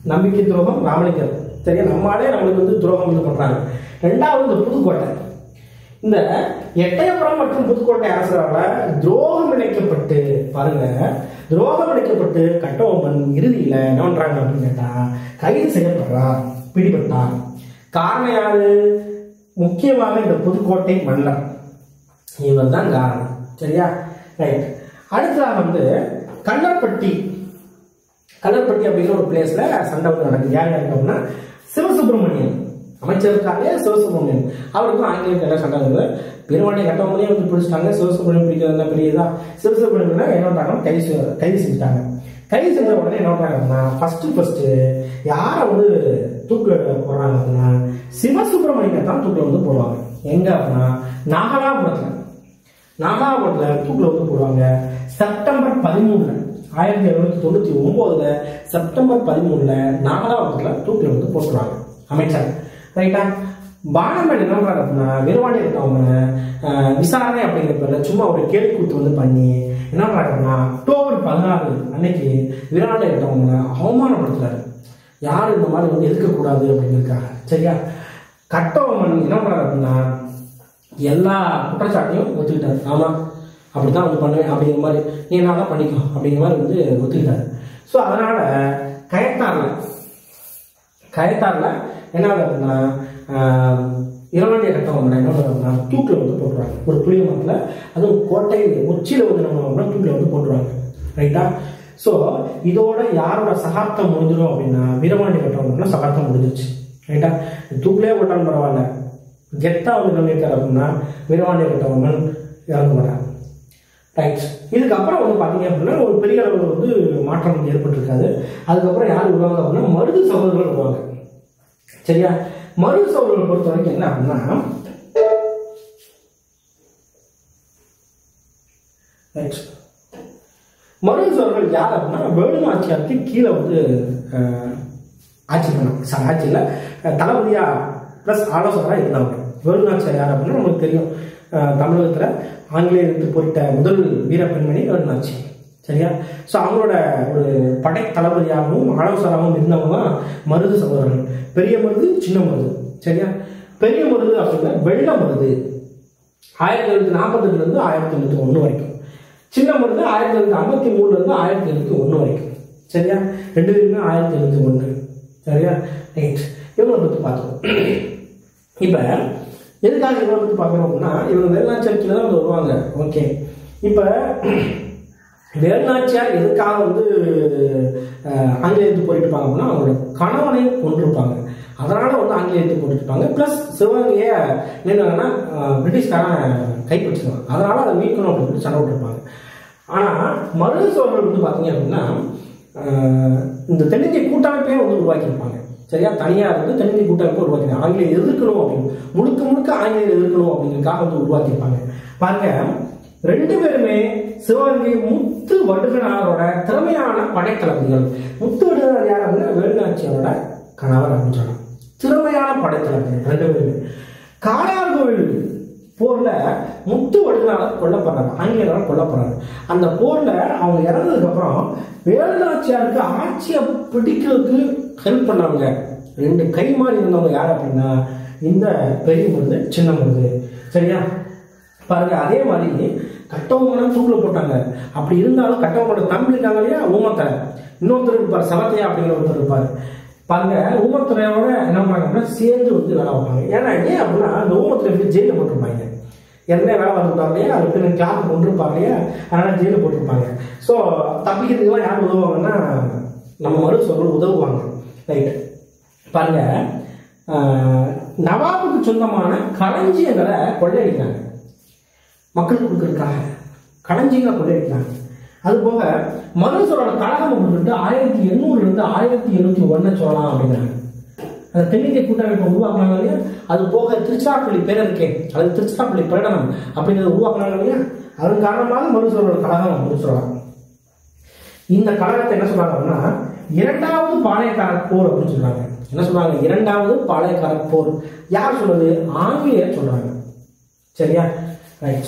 நம்பிக்கை துரோகம் ராமலிங்கர் சரியா நம்மளாலே நம்மளுக்கு வந்து துரோகம் வந்து பண்றாங்க ரெண்டாவது இந்த புதுக்கோட்டை இந்த எட்டயபுரம் மற்றும் புதுக்கோட்டை அரசரால் துரோகம் இழைக்கப்பட்டு பாருங்க துரோகம் இழைக்கப்பட்டு கட்டபொம்மன் இறுதியில என்ன பண்றாங்க அப்படின்னு கேட்டா கைது செய்யப்படுறார் பிடிபட்டார் காரணம் யாரு முக்கியமாக இந்த புதுக்கோட்டை மன்னர் இவர் தான் காரணம் சரியா ரைட் அடுத்ததாக வந்து கல்லப்பட்டி கல்லப்பட்டி அப்படிங்கிற ஒரு பிளேஸ்ல சண்டை வந்து நடக்குது யார் யாருக்கு அப்படின்னா சிவசுப்பிரமணியன் அமைச்சர் இருக்காங்க சிவசுப்பிரமணியன் அவருக்கும் ஆங்கிலேயருக்கு எல்லாம் சண்டை வருது பெருமானை கட்டவங்களே வந்து பிடிச்சிட்டாங்க சிவசுப்பிரமணியம் பிடிக்கிறது பெரியதா சிவசுப்பிரமணியம் என்ன பண்றாங்க கைது செய்- கைது செஞ்சுட்டாங்க கைது செஞ்ச உடனே என்ன பண்றாங்க அப்படின்னா ஃபர்ஸ்ட் ஃபர்ஸ்ட் யாரை வந்து தூக்கு போடுறாங்க அப்படின்னா சிவசுப்பிரமணியனை தான் தூக்கில் வந்து போடுவாங்க எங்க அப்படின்னா நாகலாபுரத்துல நாகாபுரத்துல தூக்கில் வந்து போடுவாங்க செப்டம்பர் பதிமூணுல ஆயிரத்தி எழுநூத்தி தொண்ணூத்தி ஒன்பதுல செப்டம்பர் பதிமூணுல நாகலாபுரத்துல தூக்கில் வந்து போட்டுருவாங்க அமைச்சர் ரைட்டா பானமன் என்ன பண்றாரு அப்படின்னா வீரவாணி இருக்கவங்க அஹ், விசாரணை அப்படிங்கிற பேர்ல சும்மா ஒரு கேள்வி கூத்து வந்து பண்ணி என்ன பண்றாரு அப்படின்னா அக்டோபர் பதினாறு அன்னைக்கு வீரவாணி இருக்கவங்க அவமானப்படுத்துறாரு யாரும் இந்த மாதிரி வந்து இருக்கக்கூடாது அப்படிங்கிறதுக்காக சரியா கட்டவமன் என்ன பண்றாரு அப்படின்னா எல்லா குற்றச்சாட்டையும் ஒத்துக்கிட்டாரு ஆமா அப்படிதான் வந்து பண்ணுவேன் அப்படிங்கிற மாதிரி நீ என்ன தான் பண்ணிக்கோ அப்படிங்கிற மாதிரி வந்து ஒத்துக்கிட்டாரு ஸோ அதனால கயத்தார்ல கயத்தார்ல என்ன ஆகுது அப்படின்னா இரவாண்டிய கட்டவங்க என்ன பண்ணுறாங்கன்னா தூக்கில் வந்து போட்டுருவாங்க ஒரு புளிய மரத்தில் அதுவும் கோட்டை உச்சியில் வந்து நம்ம பண்ணோம்னா தூக்கில் வந்து போட்டுருவாங்க ரைட்டா ஸோ இதோட யாரோட சகாப்தம் முடிஞ்சிடும் அப்படின்னா வீரபாண்டி கட்டவங்கன்னா சகாப்தம் முடிஞ்சிருச்சு ரைட்டா தூக்கிலே போட்டாலும் பரவாயில்ல கெத்தா வந்து பண்ணியிருக்காரு அப்படின்னா வீரபாண்டிய கட்டவங்கன் இறந்து வர்றாங்க ரைட் இதுக்கப்புறம் வந்து பார்த்தீங்க அப்படின்னா ஒரு பெரிய அளவில் வந்து மாற்றம் வந்து ஏற்பட்டிருக்காது அதுக்கப்புறம் யார் வருவாங்க அப்படின்னா மருது சகோதரர்கள் வருவாங்க சரியா மருது சகோதரர்கள் பொறுத்த வரைக்கும் என்ன அப்படின்னா ரைட் மருது சகோதரர்கள் யார் அப்படின்னா வேலு ஆட்சியாருக்கு கீழே வந்து அஹ், ஆட்சி பண்ணாங்க சார் ஆட்சியில் தளபதியா ப்ளஸ் ஆலோசகராக இருந்தாங்க வேலு நாச்சியார் யார் அப்படின்னா நமக்கு தெரியும் அஹ், தமிழகத்துல ஆங்கிலேயருக்கு பொறிட்ட முதல் வீர பெண்மணி வேலு நாச்சி சரியா ஸோ அவங்களோட ஒரு படை தளபதியாகவும் ஆலோசகராகவும் இருந்தவங்க தான் மருது சகோதரர்கள் பெரிய மருது சின்ன மருது சரியா பெரிய மருது அப்படின்னா வெள்ள மருது ஆயிரத்தி எழுநூத்தி நாற்பத்தெட்டுல இருந்து ஆயிரத்தி எழுநூத்தி ஒன்று வரைக்கும் சின்ன மருந்து ஆயிரத்தி எழுநூத்தி ஐம்பத்தி மூணுல இருந்து ஆயிரத்தி எழுநூத்தி ஒன்று வரைக்கும் சரியா ரெண்டு பேருமே ஆயிரத்தி எழுநூத்தி ஒன்று சரியா ரைட் இவங்களை பற்றி பார்த்தோம் இப்போ எதுக்காக இவங்களை பற்றி பார்க்குறோம் அப்படின்னா இவங்க வேலுநாச்சியார் தான் வந்து வருவாங்க ஓகே இப்போ வேலுநாச்சியார் எதுக்காக வந்து அஹ், ஆங்கிலேயத்துக்கு போயிட்டுருப்பாங்க அப்படின்னா அவங்களோட கணவனை கொண்டிருப்பாங்க அதனால வந்து ஆங்கிலேயத்துக்கு போட்டுருப்பாங்க ப்ளஸ் சிவகங்கையை என்னன்னா பிரிட்டிஷ்காரன் கைப்பற்றிடுவாங்க அதனால அதை மீட்கணும் அப்படின்னு சொல்லி சண்டை விட்டுருப்பாங்க ஆனால் மருது சோழர்கள் வந்து பார்த்தீங்க அப்படின்னா அஹ், இந்த தென்னிந்திய கூட்டமைப்பே வந்து உருவாக்கியிருப்பாங்க சரியா தனியாக இருந்து தென்னிந்திய கூட்டமைப்பை உருவாக்கினாங்க ஆங்கிலேயர் எதிர்க்கணும் அப்படின்னு முழுக்க முழுக்க ஆங்கிலேயர் எதிர்க்கணும் அப்படிங்கிறதுக்காக வந்து உருவாக்கியிருப்பாங்க பாருங்க ரெண்டு பேருமே சிவகங்கை முத்து வடுகனாரோட திறமையான படைத்தளபதிகள் முத்து வடுகனார் யார் அப்படின்னா வேலுநாச்சியாரோட கணவர் அப்படின்னு சொல்லலாம் திறமையான படைத்தளபதிகள் ரெண்டு பேருமே காளையார்கோவில் போர்ல முத்து வடுகனார் கொல்லப்படுறாங்க ஆங்கிலேயரால் கொல்லப்படுறாங்க அந்த போர்ல அவங்க இறந்ததுக்கு அப்புறம் வேலுநாச்சியாருக்கு ஆட்சியை பிடிக்கிறதுக்கு ஹெல்ப் பண்ணவங்க ரெண்டு கை மாறி இருந்தவங்க யார் அப்படின்னா இந்த பெரிய மருந்து சின்ன மருந்து சரியா பாருங்க அதே மாதிரி கட்டவங்களும் தூக்கில் போட்டாங்க அப்படி இருந்தாலும் கட்டவங்களோட தம்பி இருக்காங்க இல்லையா ஊமத்தை இன்னொருத்தர் இருப்பார் சவத்தையா அப்படிங்கிற ஒருத்தர் இருப்பார் பாருங்க ஊமத்துறையோட என்ன பண்ணாங்க அப்படின்னா சேர்ந்து வந்து வேலை வைப்பாங்க ஏன்னா ஏன் அப்படின்னா அந்த ஊமத்துறை எப்படி ஜெயிலில் போட்டிருப்பாங்க என்ன வேலை பார்த்துருப்பாங்க இல்லையா அதுக்கு பின்ன கிளாஸ் கொண்டிருப்பாங்க இல்லையா அதனால ஜெயிலில் போட்டிருப்பாங்க ஸோ தப்பிக்கிறதுக்கெல்லாம் யார் உதவுவாங்கன்னா நம்ம மறு சொல்ல உதவுவாங்க ரைட் பாருங்க ஆஹ், நவாபுக்கு சொந்தமான களஞ்சியங்களை கொள்ளையடிக்கிறாங்க மக்களுக்கு கொடுக்கறதுக்காக களஞ்சியங்களை கொள்ளையடிக்கிறாங்க அது போக மருசோரோட கழகம் வந்துட்டு ஆயிரத்தி எண்ணூறுல இருந்து ஆயிரத்தி எண்ணூத்தி ஒன்னு சொல்லலாம் அப்படிங்கிறாங்க அந்த தென்னிந்திய கூட்டமைப்பை உருவாக்குனாங்க இல்லையா அது போக திருச்சிராப்பள்ளி பேரறிக்கை அது திருச்சிராப்பள்ளி பிரகடனம் அப்படிங்கிறத உருவாக்குனாங்க இல்லையா அதன் காரணமாக மருசோரோட கழகம் அப்படின்னு சொல்லலாம் இந்த கழகத்தை என்ன சொல்றாங்க அப்படின்னா இரண்டாவது பாளையக்கார போர் அப்படின்னு சொல்றாங்க என்ன சொல்றாங்க இரண்டாவது பாளையக்கார போர் யார் சொல்றது ஆங்கிலேயர் சொல்றாங்க சரியா ரைட்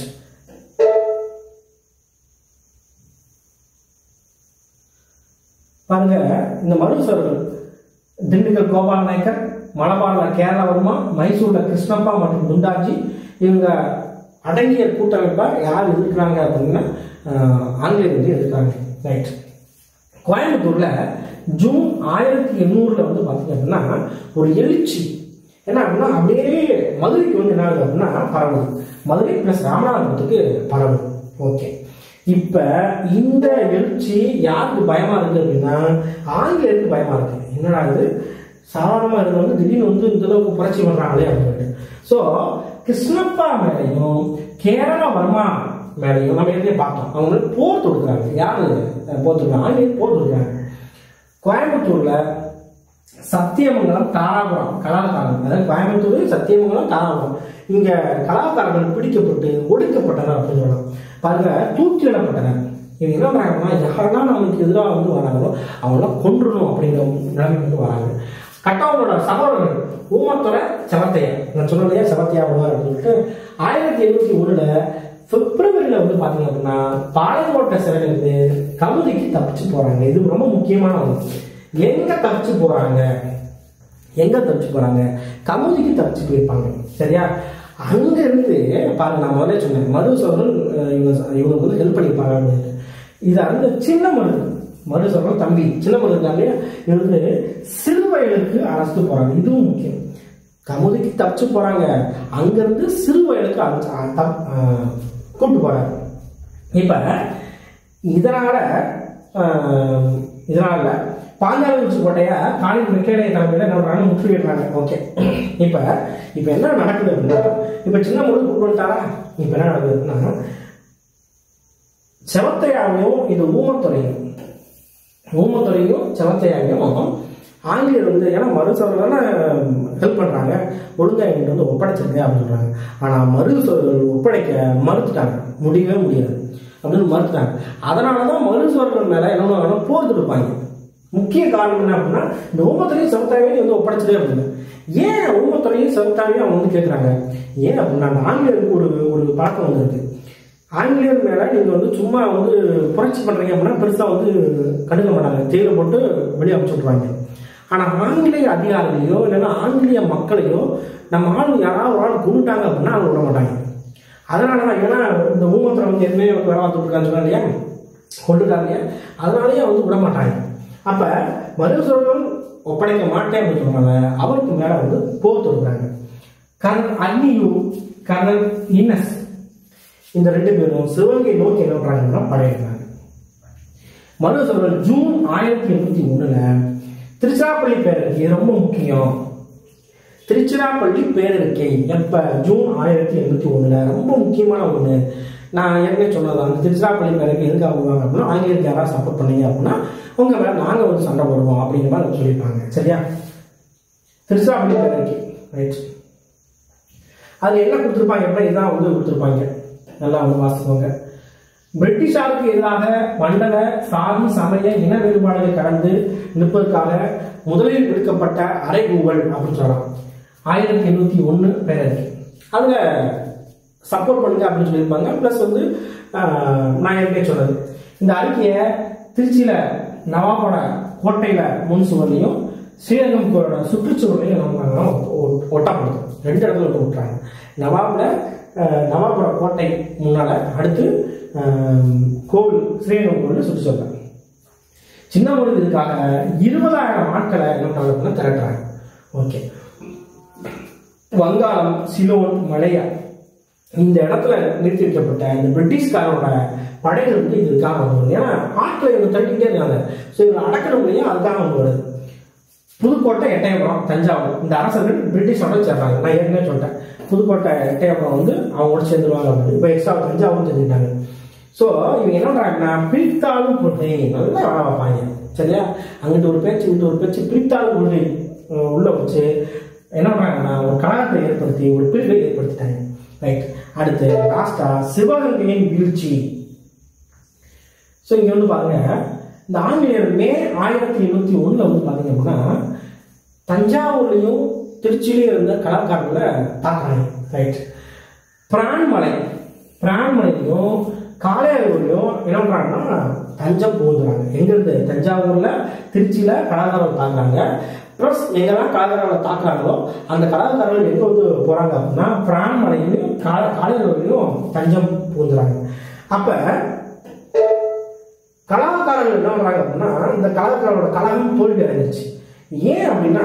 பாருங்க இந்த மருசவர்கள் திண்டுக்கல் கோபால் நாயக்கர் மலபாரில் கேரளவர்மா மைசூர்ல கிருஷ்ணப்பா மற்றும் குண்டாஜி இவங்க அடங்கிய கூட்டமைப்பா யார் எதிர்க்கிறாங்க அப்படின்னா ஆஹ், ஆங்கிலேயர் வந்து எதிர்க்கிறாங்க ரைட் கோயம்புத்தூர்ல ஜூன் ஆயிரத்தி எண்ணூறுல வந்து பாத்தீங்க அப்படின்னா ஒரு எழுச்சி என்ன அப்படின்னா அப்படியே மதுரைக்கு வந்து என்ன ஆகுது அப்படின்னா பரவுது மதுரை பிளஸ் ராமநாதபுரத்துக்கு பரவுது ஓகே இப்ப இந்த எழுச்சி யாருக்கு பயமா இருக்கு அப்படின்னா ஆங்கிலேயருக்கு பயமா இருக்கு என்னடா இது சாதாரணமா இருந்தவங்க திடீர்னு வந்து இந்த அளவுக்கு புரட்சி பண்றாங்களே அப்படின்னு ஸோ கிருஷ்ணப்பா மேலையும் கேரள வர்மா மேலையும் நம்ம ஏற்கனவே பார்த்தோம் அவங்க வந்து போர் தொடுக்கிறாங்க யாரு அஹ், போர் தொடுக்கிறாங்க ஆங்கிலேயர் போர் தொடுக்கிறாங்க கோயம்புத்தூர்ல சத்தியமங்கலம் தாராபுரம் கலாக்காரர்கள் அதாவது கோயம்புத்தூர் சத்தியமங்கலம் தாராபுரம் இங்க கலாக்காரர்கள் பிடிக்கப்பட்டு ஒடுக்கப்பட்டனர் அப்படின்னு சொல்லலாம் பாருங்க தூக்கிலிடப்பட்டனர் இவங்க என்ன பண்றாங்கன்னா யாரெல்லாம் நம்மளுக்கு எதிராக வந்து வராங்களோ அவங்களாம் கொன்றணும் அப்படிங்கிற நிலைமைக்கு வந்து வராங்க கட்டவங்களோட சகோதரர்கள் ஊமத்துறை செவத்தையா நான் சொன்னேன் இல்லையா செவத்தையா வருவார் அப்படின்னு சொல்லிட்டு ஆயிரத்தி எழுநூத்தி ஒண்ணுல பிப்ரவரியில வந்து பாத்தீங்க அப்படின்னா பாளையங்கோட்டை சிறையில இருந்து கமுதிக்கு தப்பிச்சு போறாங்க இது ரொம்ப முக்கியமான ஒன்று எங்க தப்பிச்சு போறாங்க எங்க தப்பிச்சு போறாங்க கமுதிக்கு தப்பிச்சு போயிருப்பாங்க சரியா அங்க இருந்து பாருங்க நான் முதல்ல சொன்னேன் மது சோழர்கள் அஹ், இவங்க இவங்க வந்து ஹெல்ப் பண்ணியிருப்பாங்க அப்படின்னு இது அந்த சின்ன மருது மரு சோழர்கள் தம்பி சின்ன மருது இருக்காங்க இல்லையா இவங்க வந்து சிறுவயலுக்கு அரசு போறாங்க இதுவும் முக்கியம் கமுதிக்கு தப்பிச்சு போறாங்க அங்கிருந்து சிறுவயலுக்கு அழைச்சு- அஹ், தப்- அஹ், கூட்டு போறாங்க இப்ப இதனால ஆஹ், இதனால பாஞ்சாலங்குறிச்சி கோட்டைய காலின் மெக்கேடைய தலைமையில என்ன பண்றாங்க முற்றுகையிடுறாங்க ஓகே இப்ப இப்ப என்ன நடக்குது அப்படின்னா இப்ப சின்ன முழு கூட்டு வந்துட்டாரா இப்ப என்ன நடக்குது அப்படின்னா செவத்தையாவையும் இது ஊமத்துறையும் ஊமத்துறையும் செவத்தையாவையும் ஆங்கிலேயர் வந்து ஏன்னா மருசவர்கள் ஹெல்ப் பண்றாங்க ஒழுங்கா எங்கிட்ட வந்து ஒப்படைச்சிருங்க அப்படின்னு சொல்றாங்க ஆனா மருசவர்கள் ஒப்படைக்க மறுத்துட்டாங்க முடியவே முடியாது அப்படின்னு மறுத்துட்டாங்க அதனாலதான் மருசவர்கள் மேல என்ன பண்ணுவாங்கன்னா போர் தொடுப்பாங்க முக்கிய காரணம் என்ன அப்படின்னா இந்த ஊமத்துறையும் செவத்தாவையும் வந்து ஒப்படைச்சிட்டே அப்படின்னு ஏன் ஊமத்துறையும் செவத்தாவையும் அவங்க வந்து கேட்குறாங்க ஏன் அப்படின்னா அந்த ஆங்கிலேயருக்கு ஒரு ஒரு பழக்கம் வந்து இருக்கு ஆங்கிலேயர் மேல நீங்க வந்து சும்மா வந்து புரட்சி பண்றீங்க அப்படின்னா பெருசா வந்து கண்டுக்க மாட்டாங்க தேயிலை போட்டு வெளியே அனுப்பிச்சு விட்ருவாங்க ஆனா ஆங்கிலேய அதிகாரிகளையோ இல்லைன்னா ஆங்கிலேய மக்களையோ நம்ம ஆள் யாராவது ஒரு ஆள் கொண்டுட்டாங்க அப்படின்னா அவங்க விட மாட்டாங்க அதனாலதான் ஏன்னா இந்த ஊமத்தில் வந்து எதுவுமே வந்து வேலை பார்த்துருக்கான்னு சொன்னா இல்லையா கொண்டுட்டாங்க இல்லையா அதனாலயே வந்து விட மாட்டாங்க அப்ப மருசோழர்கள் ஒப்படைக்க மாட்டேன் அப்படின்னு சொன்னாங்க அவருக்கு மேல வந்து போர் தொடுக்கிறாங்க கர்னல் அல்லியூ கர்னல் இன்னஸ் இந்த ரெண்டு பேரும் சிவகங்கை நோக்கி என்ன பண்றாங்கன்னா படையிடுறாங்க மருசோழர்கள் ஜூன் ஆயிரத்தி எண்ணூத்தி ஒண்ணுல திருச்சிராப்பள்ளி பேரறிக்கை இது ரொம்ப முக்கியம் திருச்சிராப்பள்ளி பேரறிக்கை எப்ப ஜூன் ஆயிரத்தி எண்ணூத்தி ஒண்ணுல ரொம்ப முக்கியமான ஒண்ணு நான் ஏற்கனவே சொன்னது அந்த திருச்சிராப்பள்ளி பேரறிக்கை எதுக்காக வருவாங்க அப்படின்னா ஆங்கிலேயருக்கு யாராவது சப்போர்ட் பண்ணீங்க அப்படின்னா உங்க மேல நாங்க வந்து சண்டை போடுவோம் அப்படிங்கிற மாதிரி அவங்க சொல்லியிருப்பாங்க சரியா திருச்சிராப்பள்ளி பேரறிக்கை ரைட் அது என்ன கொடுத்துருப்பாங்க அப்படின்னா இதான் வந்து கொடுத்துருப்பாங்க நல்லா வந்து வாசிக்கோங்க பிரிட்டிஷாருக்கு எதிராக மண்டல சாதி சமய இன வேறுபாடுகளை கடந்து நிற்பதற்காக முதலில் விடுக்கப்பட்ட அறைகூவல் அப்படின்னு சொல்லலாம் ஆயிரத்தி எண்ணூத்தி ஒண்ணு பேரறிக்கை அதுல சப்போர்ட் பண்ணுங்க அப்படின்னு சொல்லியிருப்பாங்க ப்ளஸ் வந்து ஆஹ், நான் ஏற்கனவே சொன்னது இந்த அறிக்கையை திருச்சியில நவாபோட கோட்டையில முன் சுவர்லையும் ஸ்ரீரங்கம் கோயிலோட சுற்றுச்சுவரையும் என்ன பண்ணாங்கன்னா ஒ- ஒட்டப்படுது ரெண்டு இடத்துல வந்து விட்டுறாங்க நவாப்ல ஆஹ், நவாபோட கோட்டை முன்னால அடுத்து ஆஹ், கோவில் ஸ்ரீரங்கம் கோவில் சுற்றுச்சுவர் சின்ன பொழுது இதுக்காக இருபதாயிரம் ஆட்களை என்ன பண்றாங்க அப்படின்னா திரட்டுறாங்க ஓகே வங்காளம் சிலோன் மலையா இந்த இடத்துல நிறுத்தி வைக்கப்பட்ட இந்த பிரிட்டிஷ்காரோட படைகள் வந்து இதுக்காக வந்து ஏன்னா ஆட்களை இவங்க தட்டிக்கிட்டே இருக்காங்க ஸோ இவங்க அடக்கணும் இல்லையா அதுக்காக வந்து வருது புதுக்கோட்டை எட்டயபுரம் தஞ்சாவூர் இந்த அரசர்கள் பிரிட்டிஷோட சேர்றாங்க நான் ஏற்கனவே சொல்லிட்டேன் புதுக்கோட்டை எட்டயபுரம் வந்து அவங்களோட சேர்ந்துருவாங்க அப்படின்னு இப்போ எக்ஸ்ட்ரா தஞ்சாவூர் சேர்ந்துட்டாங்க ஸோ இவங்க என்ன பண்றாங்கன்னா பிரித்தாளும் கொள்கை நல்லா வேலை வைப்பாங்க சரியா அங்கிட்டு ஒரு பேச்சு இங்கிட்டு ஒரு பேச்சு பிரித்தாளும் கொள்கை அஹ், உள்ள வச்சு என்ன பண்றாங்கன்னா ஒரு கழகத்தை ஏற்படுத்தி ஒரு பிரிவை ஏற்படுத்திட்டாங்க ரைட் அடுத்து லாஸ்டா சிவகங்கையின் வீழ்ச்சி ஸோ இங்க வந்து பாருங்க இந்த ஆங்கிலேயர் மே ஆயிரத்தி எண்ணூத்தி ஒண்ணுல வந்து பாத்தீங்க அப்படின்னா தஞ்சாவூர்லயும் திருச்சியிலையும் இருந்த கலாக்காரர்களை தாக்குறாங்க ரைட் பிரான்மலை பிரான்மலையும் காளையாரூர்லையும் என்ன பண்றாங்கன்னா தஞ்சம் போகுதுறாங்க எங்க இருந்து தஞ்சாவூர்ல திருச்சியில கலாக்காரர் தாக்குறாங்க ப்ளஸ் எங்கெல்லாம் கலாச்சாரங்களை தாக்குறாங்களோ அந்த கலாச்சாரங்கள் எங்க வந்து போறாங்க அப்படின்னா பிரான் மலையிலையும் காலையிலையும் தஞ்சம் புகுந்துறாங்க அப்ப கலாக்காரர்கள் என்ன பண்றாங்க அப்படின்னா இந்த கலாக்காரோட கலகம் தோல்வி அடைஞ்சிருச்சு ஏன் அப்படின்னா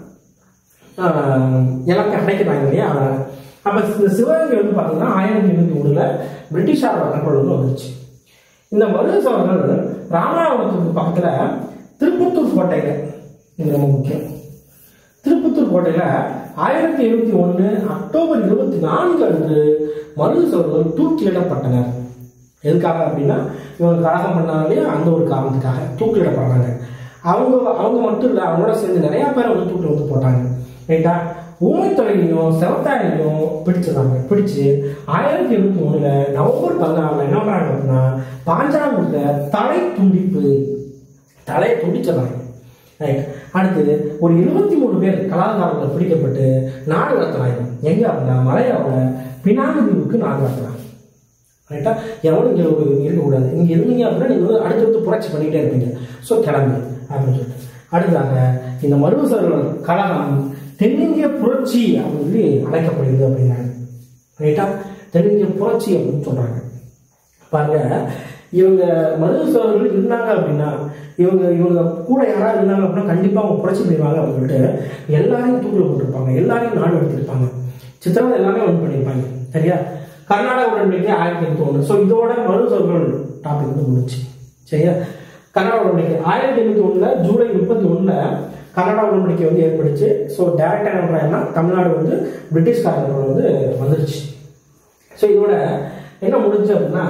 ஆஹ், எல்லாத்தையும் அடைக்கிறாங்க இல்லையா அப்ப இந்த சிவகங்கை வந்து பாத்தீங்கன்னா ஆயிரத்தி எண்ணூத்தி மூணுல பிரிட்டிஷாரோட கண்ட்ரோல் வந்து வந்துருச்சு இந்த மருது சோழர்கள் ராமநாதபுரத்துக்கு பக்கத்துல திருப்பத்தூர் கோட்டையில இது ரொம்ப முக்கியம் திருப்பத்தூர் கோட்டையில ஆயிரத்தி எழுபத்தி ஒண்ணு அக்டோபர் இருபத்தி நான்கு அன்று மருது சோழர்கள் தூக்கிலிடப்பட்டனர் எதுக்காக அப்படின்னா இவங்க கழகம் பண்ணாங்க இல்லையா அந்த ஒரு காரணத்துக்காக தூக்கிலிடப்படுறாங்க அவங்க அவங்க மட்டும் இல்லை அவங்களோட சேர்ந்து நிறைய பேர் வந்து தூக்கில் வந்து போட்டாங்க ரைட்டா ஊமைத்தொலையும் செவத்தாயிலையும் பிடிச்சிருந்தாங்க பிடிச்சு ஆயிரத்தி எழுபத்தி மூணுல நவம்பர் பதினாறுல என்ன பண்றாங்க அப்படின்னா பாஞ்சாலூர்ல தலை துண்டிப்பு தலையை துண்டிச்சிடறாங்க ரைட் அடுத்து ஒரு இருபத்தி மூணு பேர் கலாச்சாரத்தில் பிடிக்கப்பட்டு நாடு கடத்துறாங்க எங்க அப்படின்னா மலையாவில் பினாங்கு தீவுக்கு நாடு கடத்துறாங்க ரைட்டா எவனும் இங்கே ஒரு இருக்கக்கூடாது இங்கே இருந்தீங்க அப்படின்னா நீங்கள் வந்து அடுத்தடுத்து புரட்சி பண்ணிகிட்டே இருப்பீங்க ஸோ கிளம்பு அப்படின்னு சொல்லிட்டு அடுத்ததாக இந்த மருவசர்கள் கழகம் தென்னிந்திய புரட்சி அப்படின்னு சொல்லி அழைக்கப்படுகிறது அப்படின்னாங்க ரைட்டா தென்னிந்திய புரட்சி அப்படின்னு சொல்கிறாங்க பாருங்க இவங்க மருவசர்கள் இருந்தாங்க அப்படின்னா இவங்க இவங்க கூட யாராவது இருந்தாங்க அப்படின்னா கண்டிப்பாக அவங்க புரட்சி பண்ணிடுவாங்க அப்படின்னு சொல்லிட்டு எல்லாரையும் தூக்கில் போட்டிருப்பாங்க எல்லாரையும் நாடு எடுத்திருப்பாங்க சித்திரவதை எல்லாமே வந்து பண்ணியிருப்பாங்க சரியா கர்நாடக உடன்படிக்கை ஆயிரத்தி எண்ணூத்தி ஒன்று ஸோ இதோட மருவசர்கள் டாபிக் வந்து முடிச்சு சரியா கர்நாடக உடன்படிக்கை ஆயிரத்தி எண்ணூத்தி ஒண்ணுல ஜூலை முப்பத்தி ஒண்ணுல கர்நாடக உடன்படிக்கை வந்து ஏற்பட்டுச்சு ஸோ டேரக்டா என்ன பண்றாங்கன்னா தமிழ்நாடு வந்து பிரிட்டிஷ்காரர்கள் வந்து வந்துருச்சு ஸோ இதோட என்ன முடிஞ்சு அப்படின்னா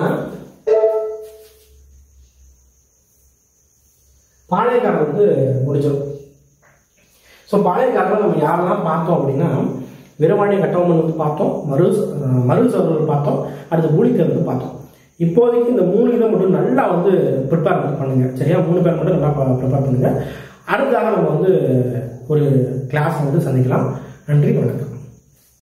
பாளையக்காரர் வந்து முடிச்சிடும் ஸோ பாளையக்காரர்கள் நம்ம யாரெல்லாம் பார்த்தோம் அப்படின்னா வீரவாணி கட்டபொம்மன் வந்து பார்த்தோம் மரு மருது சோழர்கள் பார்த்தோம் அடுத்து பூலிக்கர் வந்து பார்த்தோம் இப்போதைக்கு இந்த மூணு இதை மட்டும் நல்லா வந்து ப்ரிப்பேர் வந்து பண்ணுங்க சரியா மூணு பேர் மட்டும் நல்லா ப்ரிப்பேர் பண்ணுங்க அடுத்ததாக நம்ம வந்து ஒரு கிளாஸ் வந்து சந்திக்கலாம் நன்றி வணக்கம்